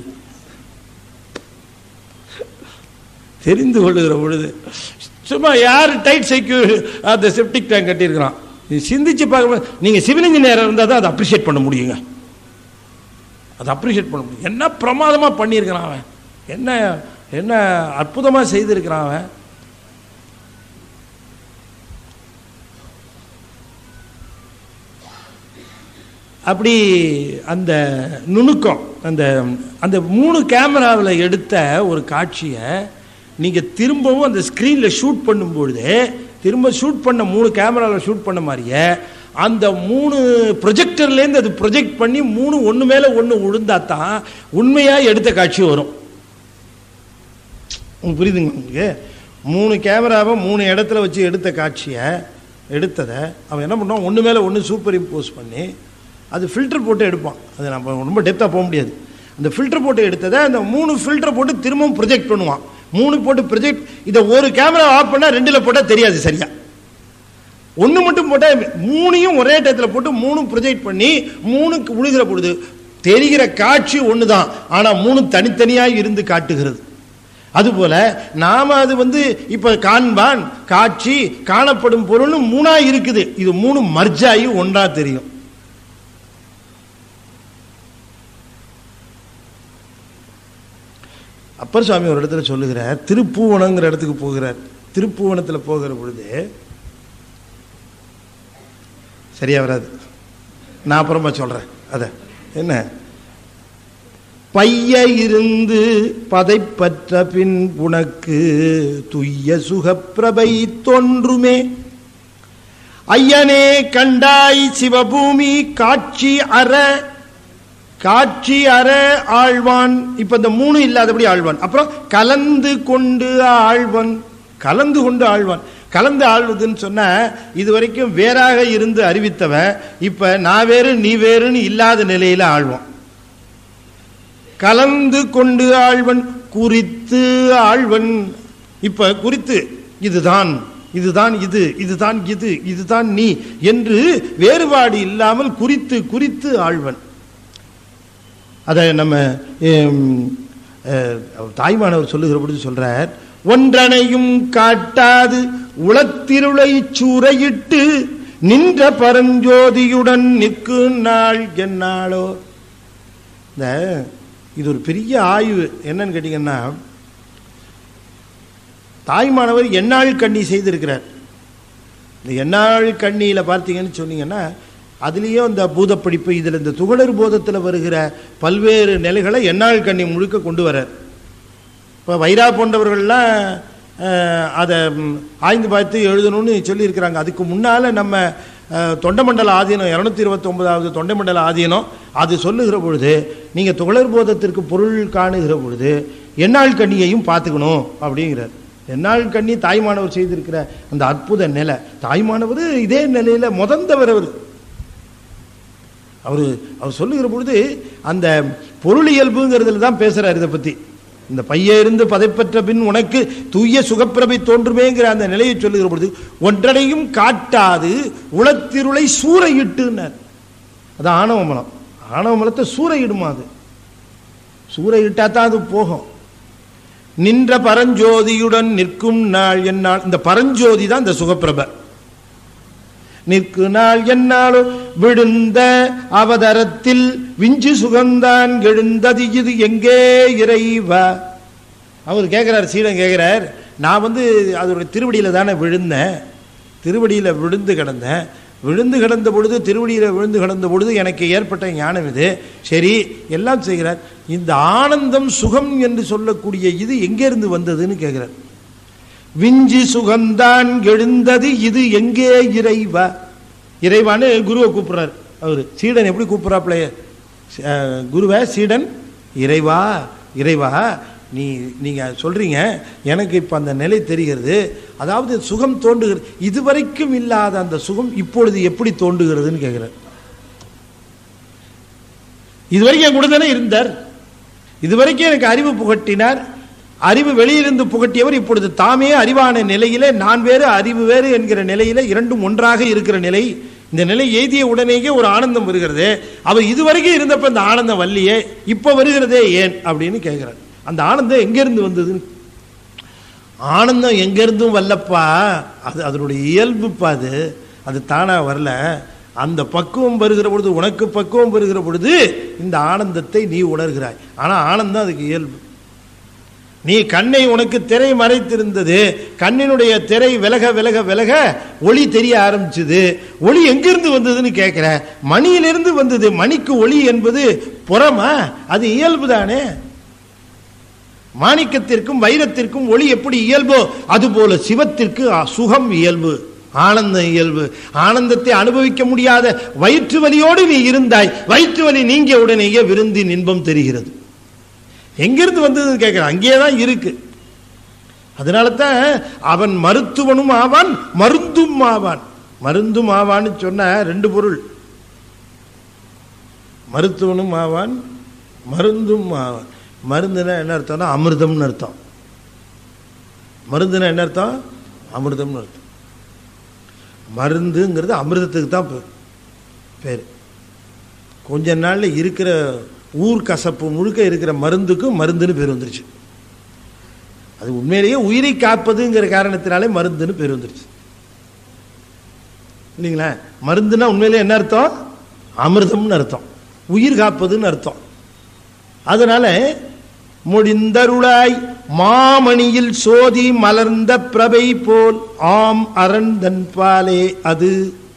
தெரிந்து கொள்ளுகிற பொழுது சும்மா யார் டைட் செக்யூர் அந்த செப்டிக் டேங்க் கட்டியிருக்கிறான் நீ சிந்திச்சு பார்க்க நீங்க சிவில் இன்ஜினியர் இருந்தால் தான் அதை அப்ரிஷியேட் பண்ண முடியுங்க அதை அப்ரிஷியேட் பண்ண முடியும் என்ன பிரமாதமா பண்ணியிருக்கிறான் அவன் என்ன என்ன அற்புதமா செய்திருக்கிறான் அவன் அப்படி அந்த நுணுக்கம் அந்த அந்த மூணு கேமராவில் எடுத்த ஒரு காட்சியை நீங்கள் திரும்பவும் அந்த ஸ்க்ரீனில் ஷூட் பண்ணும்பொழுது திரும்ப ஷூட் பண்ண மூணு கேமராவில் ஷூட் பண்ண மாதிரியே அந்த மூணு ப்ரொஜெக்டர்லேருந்து அது ப்ரொஜெக்ட் பண்ணி மூணு ஒன்று மேலே ஒன்று விழுந்தா தான் உண்மையாக எடுத்த காட்சி வரும் உங்களுக்கு புரியுதுங்க உங்களுக்கு மூணு கேமராவை மூணு இடத்துல வச்சு எடுத்த காட்சியை எடுத்ததை அவன் என்ன பண்ணுவான் ஒன்று மேலே ஒன்று சூப்பர் இம்போஸ் பண்ணி அது ஃபில்டர் போட்டு எடுப்பான் அது நம்ம ரொம்ப டெப்த்தாக போக முடியாது அந்த ஃபில்டர் போட்டு எடுத்ததை அந்த மூணு ஃபில்டர் போட்டு திரும்பவும் ப்ரொஜெக்ட் பண்ணுவான் மூணு போட்டு ப்ரொஜெக்ட் இதை ஒரு கேமரா ஆஃப் பண்ணால் ரெண்டில் போட்டால் தெரியாது சரியா ஒன்று மட்டும் போட்டால் மூணையும் ஒரே டயத்தில் போட்டு மூணும் ப்ரொஜெக்ட் பண்ணி மூணுக்கு விழுகிற பொழுது தெரிகிற காட்சி ஒன்று தான் ஆனால் மூணு தனித்தனியாக இருந்து காட்டுகிறது அதுபோல நாம அது வந்து இப்ப காண்பான் காட்சி காணப்படும் பொருள்னு மூணா இருக்குது இது மூணு மர்ஜாயி ஒன்றா தெரியும் அப்பர் சுவாமி ஒரு இடத்துல சொல்லுகிறார் திருப்பூவனங்கிற இடத்துக்கு போகிறார் திருப்பூவனத்தில் போகிற பொழுது சரியா வராது நான் அப்புறமா சொல்றேன் அத என்ன பைய இருந்து பதைப்பற்ற பின் உனக்கு துய்ய சுகப்பிரபை தோன்றுமே ஐயனே கண்டாய் சிவபூமி காட்சி அற காட்சி அற ஆழ்வான் இப்ப இந்த மூணு இல்லாதபடி ஆழ்வான் அப்புறம் கலந்து கொண்டு ஆழ்வன் கலந்து கொண்டு ஆழ்வான் கலந்து ஆழ்வதுன்னு சொன்ன இது வரைக்கும் வேறாக இருந்து அறிவித்தவன் இப்ப நான் வேறு நீ வேறுன்னு இல்லாத நிலையில ஆழ்வான் கலந்து கொண்டு ஆழ்வன் குறித்து ஆழ்வன் இப்ப குறித்து இதுதான் இதுதான் இது இதுதான் இது இதுதான் நீ என்று வேறுபாடு இல்லாமல் குறித்து குறித்து ஆழ்வன் அதை நம்ம ஹம், அஹ், தாய்மானவர் சொல்லுகிற பொழுது சொல்றார் ஒன்றனையும் காட்டாது உளத்திருளை சூறையிட்டு நின்ற பரஞ்சோதியுடன் நிற்கும் நாள் என்னாளோ இந்த இது ஒரு பெரிய ஆய்வு என்னன்னு கேட்டீங்கன்னா தாய்மானவர் என்னாள் கண்ணி செய்திருக்கிறார் இந்த என்னாள் கண்ணியில பார்த்தீங்கன்னு சொன்னீங்கன்னா அதுலேயும் இந்த பூதப்படிப்பு இதில் இந்த துகளர் போதத்தில் வருகிற பல்வேறு நிலைகளை என்னாள் கண்ணி முழுக்க கொண்டு வரார் இப்போ வைரா போன்றவர்கள்லாம் அஹ், அதை ம், ஆய்ந்து பார்த்து எழுதணும்னு சொல்லியிருக்கிறாங்க அதுக்கு முன்னால் நம்ம அஹ், தொண்டமண்டல ஆதீனம் இரநூத்தி இருபத்தொன்பதாவது தொண்டமண்டல ஆதீனம் அது சொல்லுகிற பொழுது நீங்கள் துகளர் போதத்திற்கு பொருள் காணுகிற பொழுது என்னாள் கண்ணியையும் பார்த்துக்கணும் அப்படிங்கிறார் என்னாள் கண்ணி தாய்மானவர் செய்திருக்கிற அந்த அற்புத நிலை தாய்மானவர் இதே நிலையில் முதந்தவர் அவர் அவர் அவர் சொல்லுகிற பொழுது அந்த பொருளியல்புங்கிறதுல தான் பேசுறார் இதை பத்தி இந்த பைய இருந்து பதைப்பற்ற பின் உனக்கு தூய சுகப்பிரபை தோன்றுமேங்கிற அந்த நிலையை சொல்லுகிற பொழுது ஒன்றனையும் காட்டாது உளத்திருளை சூறையிட்டுன்னார் அது ஆணவ மலம் ஆணவ மலத்தை சூறையிடுமா அது சூறையிட்டா தான் அது போகும் நின்ற பரஞ்சோதியுடன் நிற்கும் நாள் என்னால் இந்த பரஞ்சோதி தான் இந்த சுகப்பிரபை நிற்கு நாள் என்னாலோ விழுந்த அவதரத்தில் விஞ்சு சுகந்தான் எழுந்தது இது எங்கே இறைவா அவர் கேட்கிறார் சீடன் கேட்கிறார் நான் வந்து அதோட திருவடியில தானே விழுந்தேன் திருவடியில விழுந்து கிடந்தேன் விழுந்து கிடந்த பொழுது திருவடியில விழுந்து கிடந்த பொழுது எனக்கு ஏற்பட்ட ஞானம் இது சரி எல்லாம் செய்கிறார் இந்த ஆனந்தம் சுகம் என்று சொல்லக்கூடிய இது எங்கேருந்து வந்ததுன்னு கேட்கிறார் விஞ்சி சுகந்தான் எழுந்தது இது எங்கே இறைவா இறைவான்னு குருவை கூப்பிடுறார் அவரு சீடன் எப்படி கூப்பிடுறாப்லைய குருவை சீடன் இறைவா இறைவா நீ நீங்க சொல்றீங்க எனக்கு இப்ப அந்த நிலை தெரிகிறது அதாவது சுகம் தோன்றுகிறது இதுவரைக்கும் இல்லாத அந்த சுகம் இப்பொழுது எப்படி தோன்றுகிறதுன்னு கேட்கிறார் இதுவரைக்கும் என் கூட தானே இருந்தார் இதுவரைக்கும் எனக்கு அறிவு புகட்டினார் அறிவு வெளியிலிருந்து புகட்டியவர் இப்பொழுது தாமே அறிவான நிலையிலே நான் வேறு அறிவு வேறு என்கிற நிலையில இரண்டும் ஒன்றாக இருக்கிற நிலை இந்த நிலை எய்திய உடனேயே ஒரு ஆனந்தம் வருகிறது அவர் இதுவரைக்கும் இருந்தப்ப இந்த ஆனந்தம் வல்லியே இப்ப வருகிறதே ஏன் அப்படின்னு கேட்கிறார் அந்த ஆனந்தம் எங்கிருந்து வந்ததுன்னு ஆனந்தம் எங்கிருந்தும் வரலப்பா அது அதனுடைய இயல்புப்பா அது அது தானா வரல அந்த பக்குவம் வருகிற பொழுது உனக்கு பக்குவம் வருகிற பொழுது இந்த ஆனந்தத்தை நீ உணர்கிறாய் ஆனா ஆனந்தம் அதுக்கு இயல்பு நீ கண்ணை உனக்கு திரை மறைத்திருந்தது கண்ணினுடைய திரை விலக விலக விலக ஒளி தெரிய ஆரம்பிச்சது ஒளி எங்கிருந்து வந்ததுன்னு கேட்கிற மணியிலிருந்து வந்தது மணிக்கு ஒளி என்பது புறமா அது இயல்பு தானே மாணிக்கத்திற்கும் வைரத்திற்கும் ஒளி எப்படி இயல்போ அதுபோல சிவத்திற்கு அ- சுகம் இயல்பு ஆனந்தம் இயல்பு ஆனந்தத்தை அனுபவிக்க முடியாத வயிற்று வலியோடு நீ இருந்தாய் வயிற்று வலி நீங்கிய உடனேயே விருந்தின் இன்பம் தெரிகிறது எங்கிருந்து வந்ததுன்னு கேட்கிறான் அங்கேயே தான் இருக்கு அதனால தான் அவன் மருத்துவனும் ஆவான் மருந்தும் ஆவான் மருந்தும் ஆவான்னு சொன்ன ரெண்டு பொருள் மருத்துவனும் ஆவான் மருந்தும் ஆவான் மருந்துனா என்ன அர்த்தம்னா அமிர்தம்னு அர்த்தம் மருந்துனா என்ன அர்த்தம் அமிர்தம்னு அர்த்தம் மருந்துங்கிறது அமிர்தத்துக்கு தான் பே- பேர் கொஞ்ச நாள்ல இருக்கிற ஊர் கசப்பு முழுக்க இருக்கிற மருந்துக்கும் மருந்துன்னு பேர் வந்துருச்சு அது உண்மையிலேயே உயிரை காப்பதுங்கிற காரணத்தினாலே மருந்துன்னு பேர் வந்துருச்சு இல்லைங்களா மருந்துனா உண்மையிலே என்ன அர்த்தம் அமிர்தம்னு அர்த்தம் உயிர் காப்பதுன்னு அர்த்தம் அதனால முடிந்தருளாய் மாமணியில் சோதி மலர்ந்த பிரபை போல் ஆம் அரண்தன் பாலே அது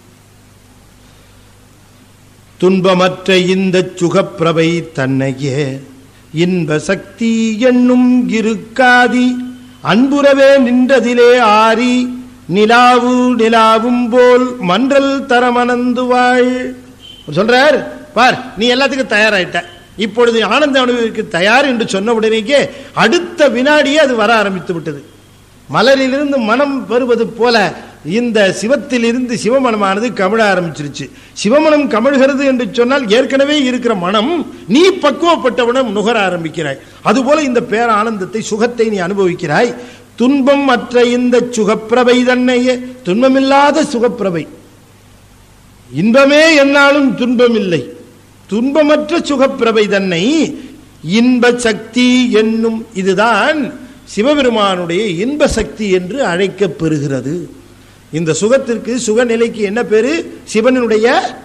துன்பமற்ற இந்த சுகப்பிரபை தன்னையே இன்ப சக்தி என்னும் இருக்காதி அன்புறவே நின்றதிலே ஆரி நிலாவு நிலாவும் போல் மன்றல் தரமணந்து வாழ் சொல்றார் பார் நீ எல்லாத்துக்கும் தயாராயிட்ட இப்பொழுது ஆனந்த அனுபவிக்கு தயார் என்று சொன்ன உடனேக்கே அடுத்த வினாடியே அது வர ஆரம்பித்து விட்டது மலரிலிருந்து மனம் வருவது போல இந்த சிவத்திலிருந்து சிவமனமானது கமிழ ஆரம்பிச்சிருச்சு சிவமனம் கமிழ்கிறது என்று சொன்னால் ஏற்கனவே இருக்கிற மனம் நீ பக்குவப்பட்டவுடன் நுகர ஆரம்பிக்கிறாய் அதுபோல இந்த பேர ஆனந்தத்தை சுகத்தை நீ அனுபவிக்கிறாய் துன்பம் மற்ற இந்த சுகப்பிரபை தன்னையே துன்பமில்லாத சுகப்பிரபை இன்பமே என்னாலும் துன்பமில்லை துன்பமற்ற சுகப்பிரபை தன்னை இன்ப சக்தி என்னும் இதுதான் சிவபெருமானுடைய இன்ப சக்தி என்று அழைக்கப்பெறுகிறது இந்த சுகத்திற்கு சுகநிலைக்கு என்ன பேரு சிவனுடைய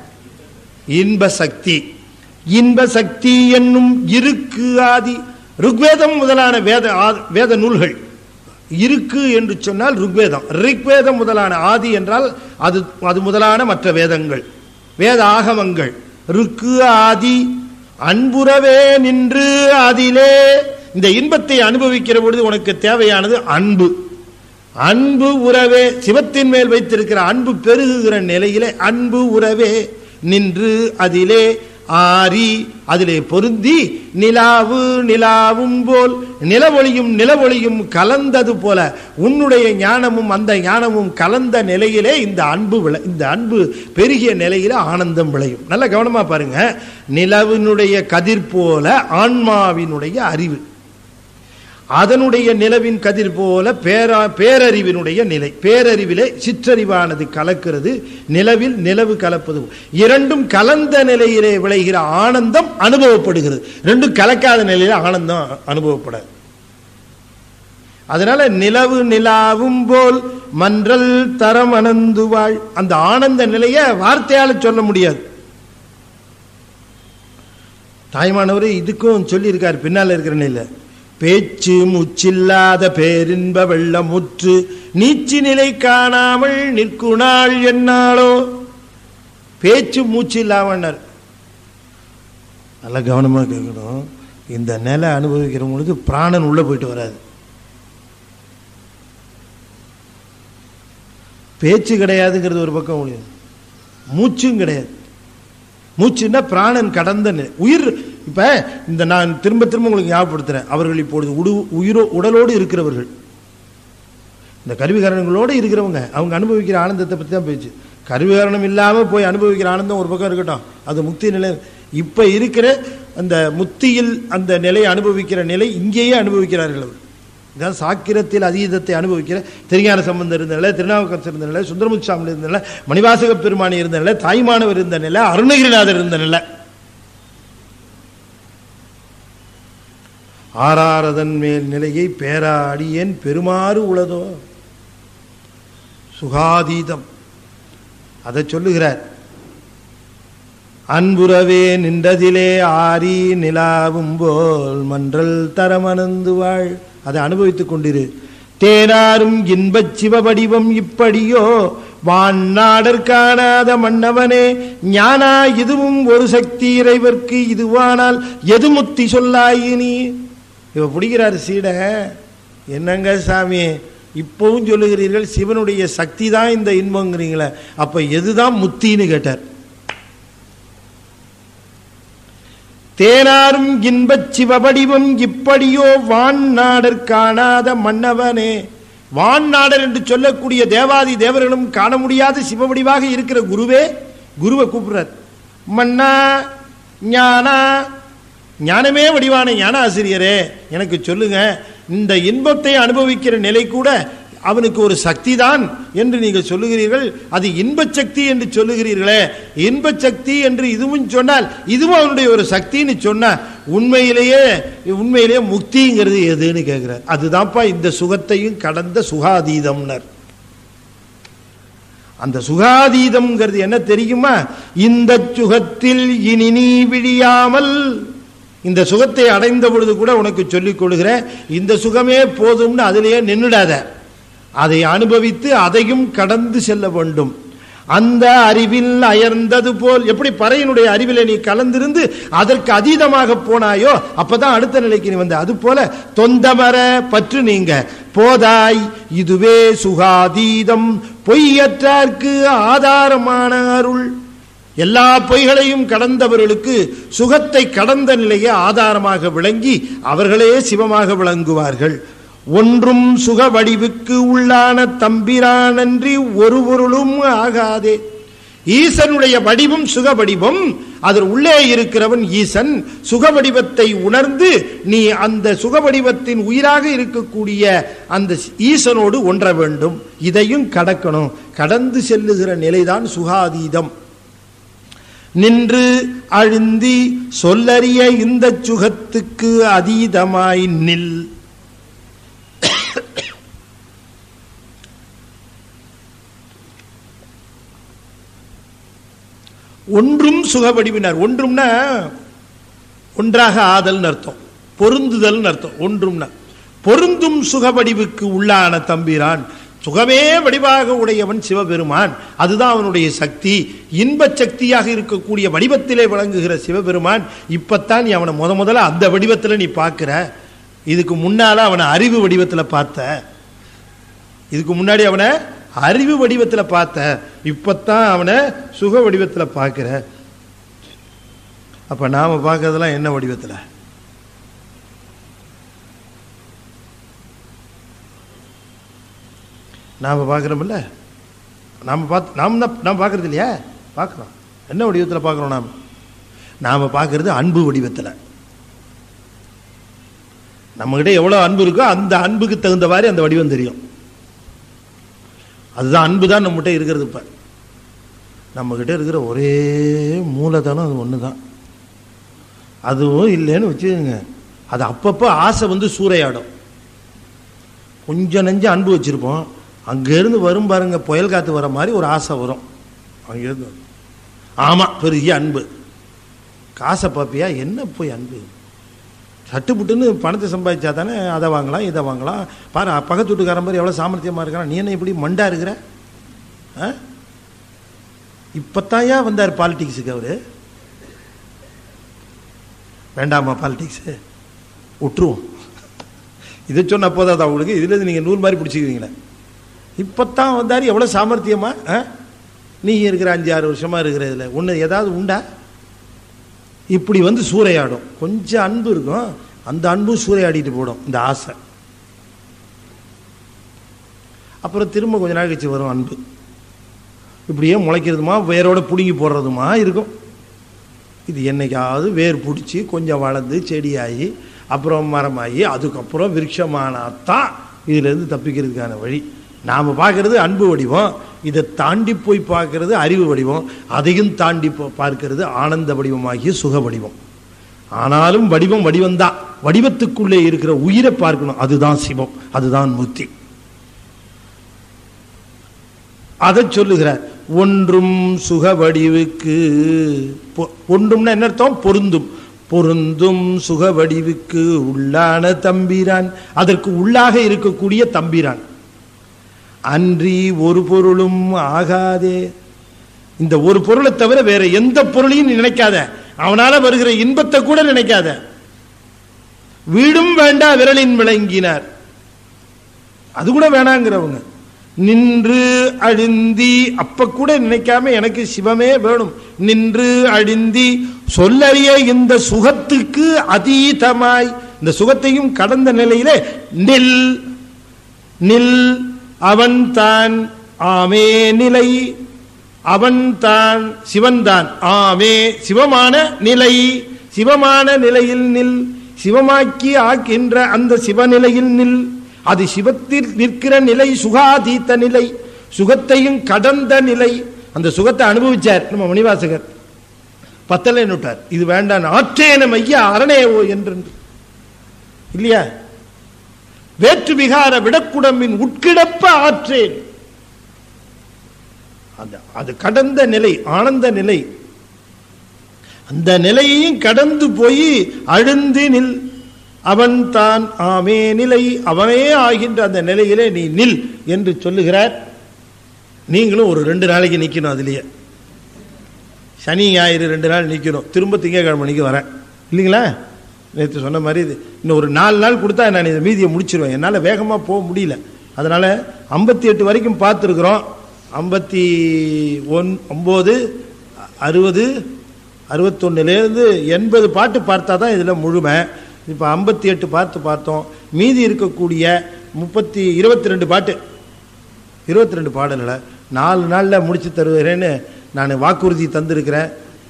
இன்ப சக்தி இன்ப சக்தி என்னும் இருக்கு ஆதி ருக்வேதம் முதலான வேத ஆ- வேத நூல்கள் இருக்கு என்று சொன்னால் ருக்வேதம் ரிக்வேதம் முதலான ஆதி என்றால் அது அது முதலான மற்ற வேதங்கள் வேத ஆகமங்கள் ருக்கு ஆதி அன்புறவே நின்று அதிலே இந்த இன்பத்தை அனுபவிக்கிற பொழுது உனக்கு தேவையானது அன்பு அன்பு உறவே சிவத்தின் மேல் வைத்திருக்கிற அன்பு பெருகுகிற நிலையிலே அன்பு உறவே நின்று அதிலே ஆரி அதிலே பொருந்தி நிலாவு நிலாவும் போல் நிலவொளியும் நிலவொளியும் கலந்தது போல உன்னுடைய ஞானமும் அந்த ஞானமும் கலந்த நிலையிலே இந்த அன்பு விளை இந்த அன்பு பெருகிய நிலையிலே ஆனந்தம் விளையும் நல்ல கவனமா பாருங்க நிலவினுடைய கதிர் போல ஆன்மாவினுடைய அறிவு அதனுடைய நிலவின் கதிர் போல பேரா பேரறிவினுடைய நிலை பேரறிவிலே சிற்றறிவானது கலக்கிறது நிலவில் நிலவு கலப்பது இரண்டும் கலந்த நிலையிலே விளைகிற ஆனந்தம் அனுபவப்படுகிறது ரெண்டும் கலக்காத நிலையில ஆனந்தம் அனுபவப்படாது அதனால நிலவு நிலாவும் போல் மன்றல் தரம் அனந்து வாழ் அந்த ஆனந்த நிலையை வார்த்தையால சொல்ல முடியாது தாய்மானவர் இதுக்கும் சொல்லியிருக்கார் பின்னால் இருக்கிற நிலை பேச்சு முச்சில்லாத பேரின்ப வெள்ளமுற்று நீச்சி நிலை காணாமல் நிற்குணாள் என்னாளோ பேச்சு மூச்சு இல்லாமன்னார் நல்லா கவனமா கேட்கணும் இந்த நிலை அனுபவிக்கிற பொழுது பிராணன் உள்ள போயிட்டு வராது பேச்சு கிடையாதுங்கிறது ஒரு பக்கம் முடியும் மூச்சும் கிடையாது மூச்சுன்னா பிராணன் கடந்த நிலை. உயிர் இப்ப இந்த நான் திரும்ப திரும்ப உங்களுக்கு ஞாபகப்படுத்துறேன் அவர்கள் இப்பொழுது உடு உயிரோ உடலோடு இருக்கிறவர்கள் இந்த கருவிகரணங்களோடு இருக்கிறவங்க அவங்க அனுபவிக்கிற ஆனந்தத்தை பற்றி தான் பேச்சு கருவிகரணம் இல்லாமல் போய் அனுபவிக்கிற ஆனந்தம் ஒரு பக்கம் இருக்கட்டும் அது முக்தி நிலை இப்போ இருக்கிற அந்த முக்தியில் அந்த நிலையை அனுபவிக்கிற நிலை இங்கேயே அனுபவிக்கிறார்கள் அவர் இதான் சாக்கிரத்தில் அதீதத்தை அனுபவிக்கிற திருஞான சம்பந்தர் இருந்த நிலை திருநாவுக்கரசர் இருந்த நிலை சுந்தரமுச்சாமி இருந்த நிலை மணிவாசக பெருமானி இருந்த நிலை தாய்மானவர் இருந்த நிலை அருணகிரிநாதர் இருந்த நிலை ஆறாரதன் மேல் நிலையை பேரா அடியேன் பெருமாறு உளதோ சுகாதீதம் அதை சொல்லுகிறார் அன்புறவே நின்றதிலே ஆரி நிலாவும் போல் மன்றல் தரமணந்து வாழ் அதை அனுபவித்துக் கொண்டிரு தேனாரும் இன்பச் சிவவடிவம் இப்படியோ வான் நாடர் காணாத மன்னவனே ஞானா இதுவும் ஒரு சக்தி இறைவர்க்கு இதுவானால் எது முத்தி சொல்லாயினி இவ பிடிக்கிறாரு சீட என்னங்க சாமி இப்பவும் சொல்லுகிறீர்கள் சிவனுடைய சக்தி தான் இந்த இன்பங்கிறீங்களே அப்ப எதுதான் முத்தின்னு கேட்டார் தேனாரும் இன்பச் சிவபடிவம் இப்படியோ வான் நாடர் காணாத மன்னவனே வான் நாடர் என்று சொல்லக்கூடிய தேவாதி தேவர்களும் காண முடியாத சிவவடிவாக இருக்கிற குருவே குருவை கூப்பிடுறார் மன்னா ஞானா ஞானமே வடிவான ஞான ஆசிரியரே எனக்கு சொல்லுங்க இந்த இன்பத்தை அனுபவிக்கிற நிலை கூட அவனுக்கு ஒரு சக்தி தான் என்று நீங்கள் சொல்லுகிறீர்கள் அது இன்ப சக்தி என்று சொல்லுகிறீர்களே இன்ப சக்தி என்று இதுவும் சொன்னால் இதுவும் அவனுடைய ஒரு சக்தின்னு சொன்னா உண்மையிலேயே உண்மையிலேயே முக்திங்கிறது எதுன்னு கேட்கிறார் அதுதான்ப்பா இந்த சுகத்தையும் கடந்த சுகாதீதம்னர் அந்த சுகாதீதம்ங்கிறது என்ன தெரியுமா இந்த சுகத்தில் இனி நீ விழியாமல் இந்த சுகத்தை அடைந்த பொழுது கூட உனக்கு சொல்லிக் கொடுக்கிறேன் இந்த சுகமே போதும்னு அதிலேயே நின்றுடாத அதை அனுபவித்து அதையும் கடந்து செல்ல வேண்டும் அந்த அறிவில் அயர்ந்தது போல் எப்படி பறையினுடைய அறிவில நீ கலந்திருந்து அதற்கு அதீதமாக போனாயோ அப்பதான் அடுத்த நிலைக்கு நீ வந்த அது போல தொந்தமர பற்று நீங்க போதாய் இதுவே சுகாதீதம் பொய்யற்றார்க்கு ஆதாரமான அருள் எல்லா பொய்களையும் கடந்தவர்களுக்கு சுகத்தை கடந்த நிலையை ஆதாரமாக விளங்கி அவர்களே சிவமாக விளங்குவார்கள் ஒன்றும் சுக வடிவுக்கு உள்ளான தம்பிரானன்றி ஒரு பொருளும் ஆகாதே ஈசனுடைய வடிவம் சுக வடிவம் அதில் உள்ளே இருக்கிறவன் ஈசன் சுக வடிவத்தை உணர்ந்து நீ அந்த சுக வடிவத்தின் உயிராக இருக்கக்கூடிய அந்த ஈசனோடு ஒன்ற வேண்டும் இதையும் கடக்கணும் கடந்து செல்லுகிற நிலைதான் சுகாதீதம் நின்று அழுந்தி சொல்லறிய இந்த சுகத்துக்கு அதீதமாய் நில் ஒன்றும் சுகவடிவினர் ஒன்றும்னா ஒன்றாக ஆதல்னு அர்த்தம் பொருந்துதல்னு அர்த்தம் ஒன்றும்னா பொருந்தும் சுகவடிவுக்கு உள்ளான தம்பிரான் சுகமே வடிவாக உடையவன் சிவபெருமான் அதுதான் அவனுடைய சக்தி இன்ப சக்தியாக இருக்கக்கூடிய வடிவத்திலே விளங்குகிற சிவபெருமான் இப்பத்தான் நீ அவனை முத முதல்ல அந்த வடிவத்தில் நீ பார்க்கிற இதுக்கு முன்னால அவனை அறிவு வடிவத்தில் பார்த்த இதுக்கு முன்னாடி அவனை அறிவு வடிவத்தில் பார்த்த இப்பத்தான் அவனை சுக வடிவத்தில் பார்க்கிற அப்ப நாம பார்க்கறதெல்லாம் என்ன வடிவத்தில் நாம் பார்க்குறோம்ல நாம் பார்த்து நாம் தான் நாம் பார்க்குறது இல்லையா பார்க்குறோம் என்ன வடிவத்தில் பார்க்குறோம் நாம் நாம் பார்க்குறது அன்பு வடிவத்தில் நம்மகிட்ட எவ்வளோ அன்பு இருக்கோ அந்த அன்புக்கு தகுந்த மாதிரி அந்த வடிவம் தெரியும் அதுதான் அன்பு தான் நம்மகிட்ட இருக்கிறது இப்போ நம்மக்கிட்ட இருக்கிற ஒரே மூலதனம் அது ஒன்று தான் அதுவும் இல்லைன்னு வச்சுக்கோங்க அது அப்பப்போ ஆசை வந்து சூறையாடும் கொஞ்சம் நெஞ்சம் அன்பு வச்சுருப்போம் அங்கேருந்து வரும் பாருங்க புயல் காற்று வர மாதிரி ஒரு ஆசை வரும் அங்கேருந்து ஆமாம் பெரிய அன்பு காசை பார்ப்பியா என்ன போய் அன்பு சட்டுப்புட்டுன்னு பணத்தை சம்பாதிச்சா தானே அதை வாங்கலாம் இதை வாங்கலாம் பாரு பக்கத்து வீட்டுக்காரன் மாதிரி எவ்வளோ சாமர்த்தியமாக இருக்கிறான் நீ என்ன இப்படி மண்டா இருக்கிற ஆ இப்போத்தாயா வந்தார் பாலிடிக்ஸுக்கு அவர் வேண்டாமா பாலிடிக்ஸு விட்டுருவோம் இதை சொன்ன போதாது அவங்களுக்கு இதுலேருந்து நீங்கள் நூல் மாதிரி பிடிச்சிக்கிறீங்களே இப்போத்தான் வந்தார் எவ்வளோ சாமர்த்தியமா ஆ நீ இருக்கிற அஞ்சு ஆறு வருஷமாக இருக்கிற இதில் ஒன்று ஏதாவது உண்டா இப்படி வந்து சூறையாடும் கொஞ்சம் அன்பு இருக்கும் அந்த அன்பும் சூறையாடிட்டு போடும் இந்த ஆசை அப்புறம் திரும்ப கொஞ்ச நாள் கழிச்சு வரும் அன்பு இப்படியே முளைக்கிறதுமா வேரோட பிடுங்கி போடுறதுமா இருக்கும் இது என்னைக்காவது வேர் பிடிச்சி கொஞ்சம் வளர்ந்து செடியாகி அப்புறம் மரமாகி அதுக்கப்புறம் விருட்சமானாத்தான் இதுலேருந்து தப்பிக்கிறதுக்கான வழி நாம் பார்க்கறது அன்பு வடிவம் இதை தாண்டி போய் பார்க்கறது அறிவு வடிவம் அதையும் தாண்டி போ- பார்க்கிறது ஆனந்த வடிவமாகிய சுக வடிவம் ஆனாலும் வடிவம் வடிவம்தான் வடிவத்துக்குள்ளே இருக்கிற உயிரை பார்க்கணும் அதுதான் சிவம் அதுதான் முக்தி அதை சொல்லுகிறார் ஒன்றும் சுக வடிவுக்கு பொ- ஒன்றும்னா என்ன அர்த்தம் பொருந்தும் பொருந்தும் சுக வடிவுக்கு உள்ளான தம்பிரான் அதற்கு உள்ளாக இருக்கக்கூடிய தம்பிரான் அன்றி ஒரு பொருளும் ஆகாதே இந்த ஒரு பொருளை தவிர வேற எந்த பொருளையும் நீ நினைக்காத அவனால வருகிற இன்பத்தை கூட நினைக்காத வீடும் வேண்டா விரலின் விளங்கினார் அது கூட வேணாங்கிறவங்க நின்று அழிந்தி அப்ப கூட நினைக்காம எனக்கு சிவமே வேணும் நின்று அழிந்தி சொல்லறிய இந்த சுகத்துக்கு அதீதமாய் இந்த சுகத்தையும் கடந்த நிலையிலே நில் நில் அவன் தான் ஆமே நிலை அவன் தான் சிவன்தான் ஆமே சிவமான நிலை சிவமான நிலையில் நில் சிவமாக்கி ஆக்கின்ற அந்த சிவநிலையில் நில் அது சிவத்தில் நிற்கிற நிலை சுகாதீத்த நிலை சுகத்தையும் கடந்த நிலை அந்த சுகத்தை அனுபவிச்சார் நம்ம மணிவாசகர் பத்தலை நுட்டார் இது வேண்டாம் ஆற்றேன மையா அரணேவோ என்று இல்லையா வேற்று விகார விடக்குடம்பின் உட்கிடப்ப ஆற்றேன் அந்த அது கடந்த நிலை ஆனந்த நிலை அந்த நிலையையும் கடந்து போய் அழுந்து நில் அவன் தான் ஆமே நிலை அவனே ஆகின்ற அந்த நிலையிலே நீ நில் என்று சொல்லுகிறார் நீங்களும் ஒரு ரெண்டு நாளைக்கு நிற்கணும் அதுலயே சனி ஞாயிறு ரெண்டு நாள் நிற்கணும் திரும்ப திங்கக்கிழமை மணிக்கு வரேன் இல்லைங்களா நேற்று சொன்ன மாதிரி இது இன்னும் ஒரு நாலு நாள் கொடுத்தா நான் இதை மீதியை முடிச்சிருவேன் என்னால் வேகமாக போக முடியல அதனால் ஐம்பத்தி எட்டு வரைக்கும் பார்த்துருக்குறோம் ஐம்பத்தி ஒன் ஒம்பது அறுபது அறுபத்தொன்னுலேருந்து எண்பது பாட்டு பார்த்தா தான் இதில் முழுமை இப்போ ஐம்பத்தி எட்டு பாட்டு பார்த்தோம் மீதி இருக்கக்கூடிய முப்பத்தி இருபத்தி ரெண்டு பாட்டு இருபத்தி ரெண்டு பாடல்களை நாலு நாளில் முடிச்சு தருகிறேன்னு நான் வாக்குறுதி தந்திருக்கிறேன்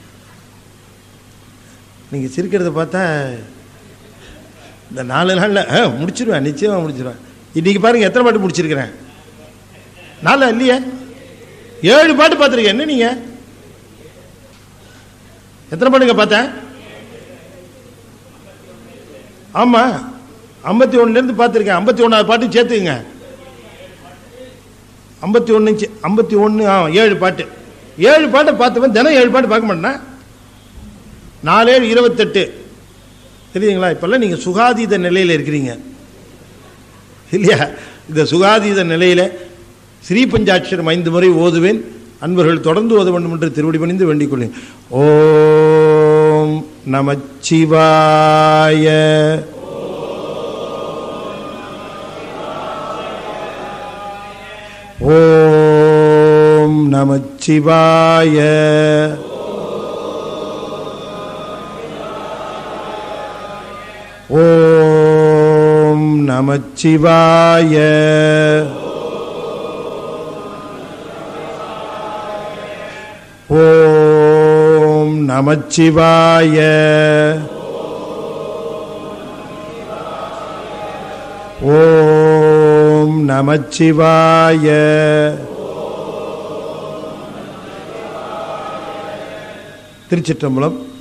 நீங்கள் சிரிக்கிறத பார்த்தா இந்த நாலு நாளில் ஆ முடிச்சிருவேன் நிச்சயமாக முடிச்சிருவேன் இன்றைக்கி பாருங்கள் எத்தனை பாட்டு முடிச்சிருக்கிறேன் நாலு இல்லையே ஏழு பாட்டு பார்த்துருக்கேன் என்ன நீங்கள் எத்தனை பாட்டுங்க பார்த்தேன் ஆமாம் ஐம்பத்தி ஒன்றுலேருந்து பார்த்துருக்கேன் ஐம்பத்தி ஒன்றாவது பாட்டு சேர்த்துக்குங்க ஐம்பத்தி ஒன்று ஐம்பத்தி ஒன்று ஆ ஏழு பாட்டு ஏழு பாட்டை பார்த்தவன் தினம் ஏழு பாட்டு பார்க்க மாட்டேனா நாலு ஏழு இருபத்தெட்டு தெரியுங்களா இப்போல்லாம் நீங்கள் சுகாதீத நிலையில் இருக்கிறீங்க இல்லையா இந்த சுகாதீத நிலையில் ஸ்ரீ பஞ்சாட்சரம் ஐந்து முறை ஓதுவேன் அன்பர்கள் தொடர்ந்து ஓத வேண்டும் என்று திருவடி பணிந்து வேண்டிக் கொள்ளுங்க ஓம் நமச்சிவாய ஓம் நமச்சிவாய ஓம் நமச்சிவாய ஓம் நமச்சிவாய ஓம் நமச்சிவாய திருச்சிற்றம்பலம்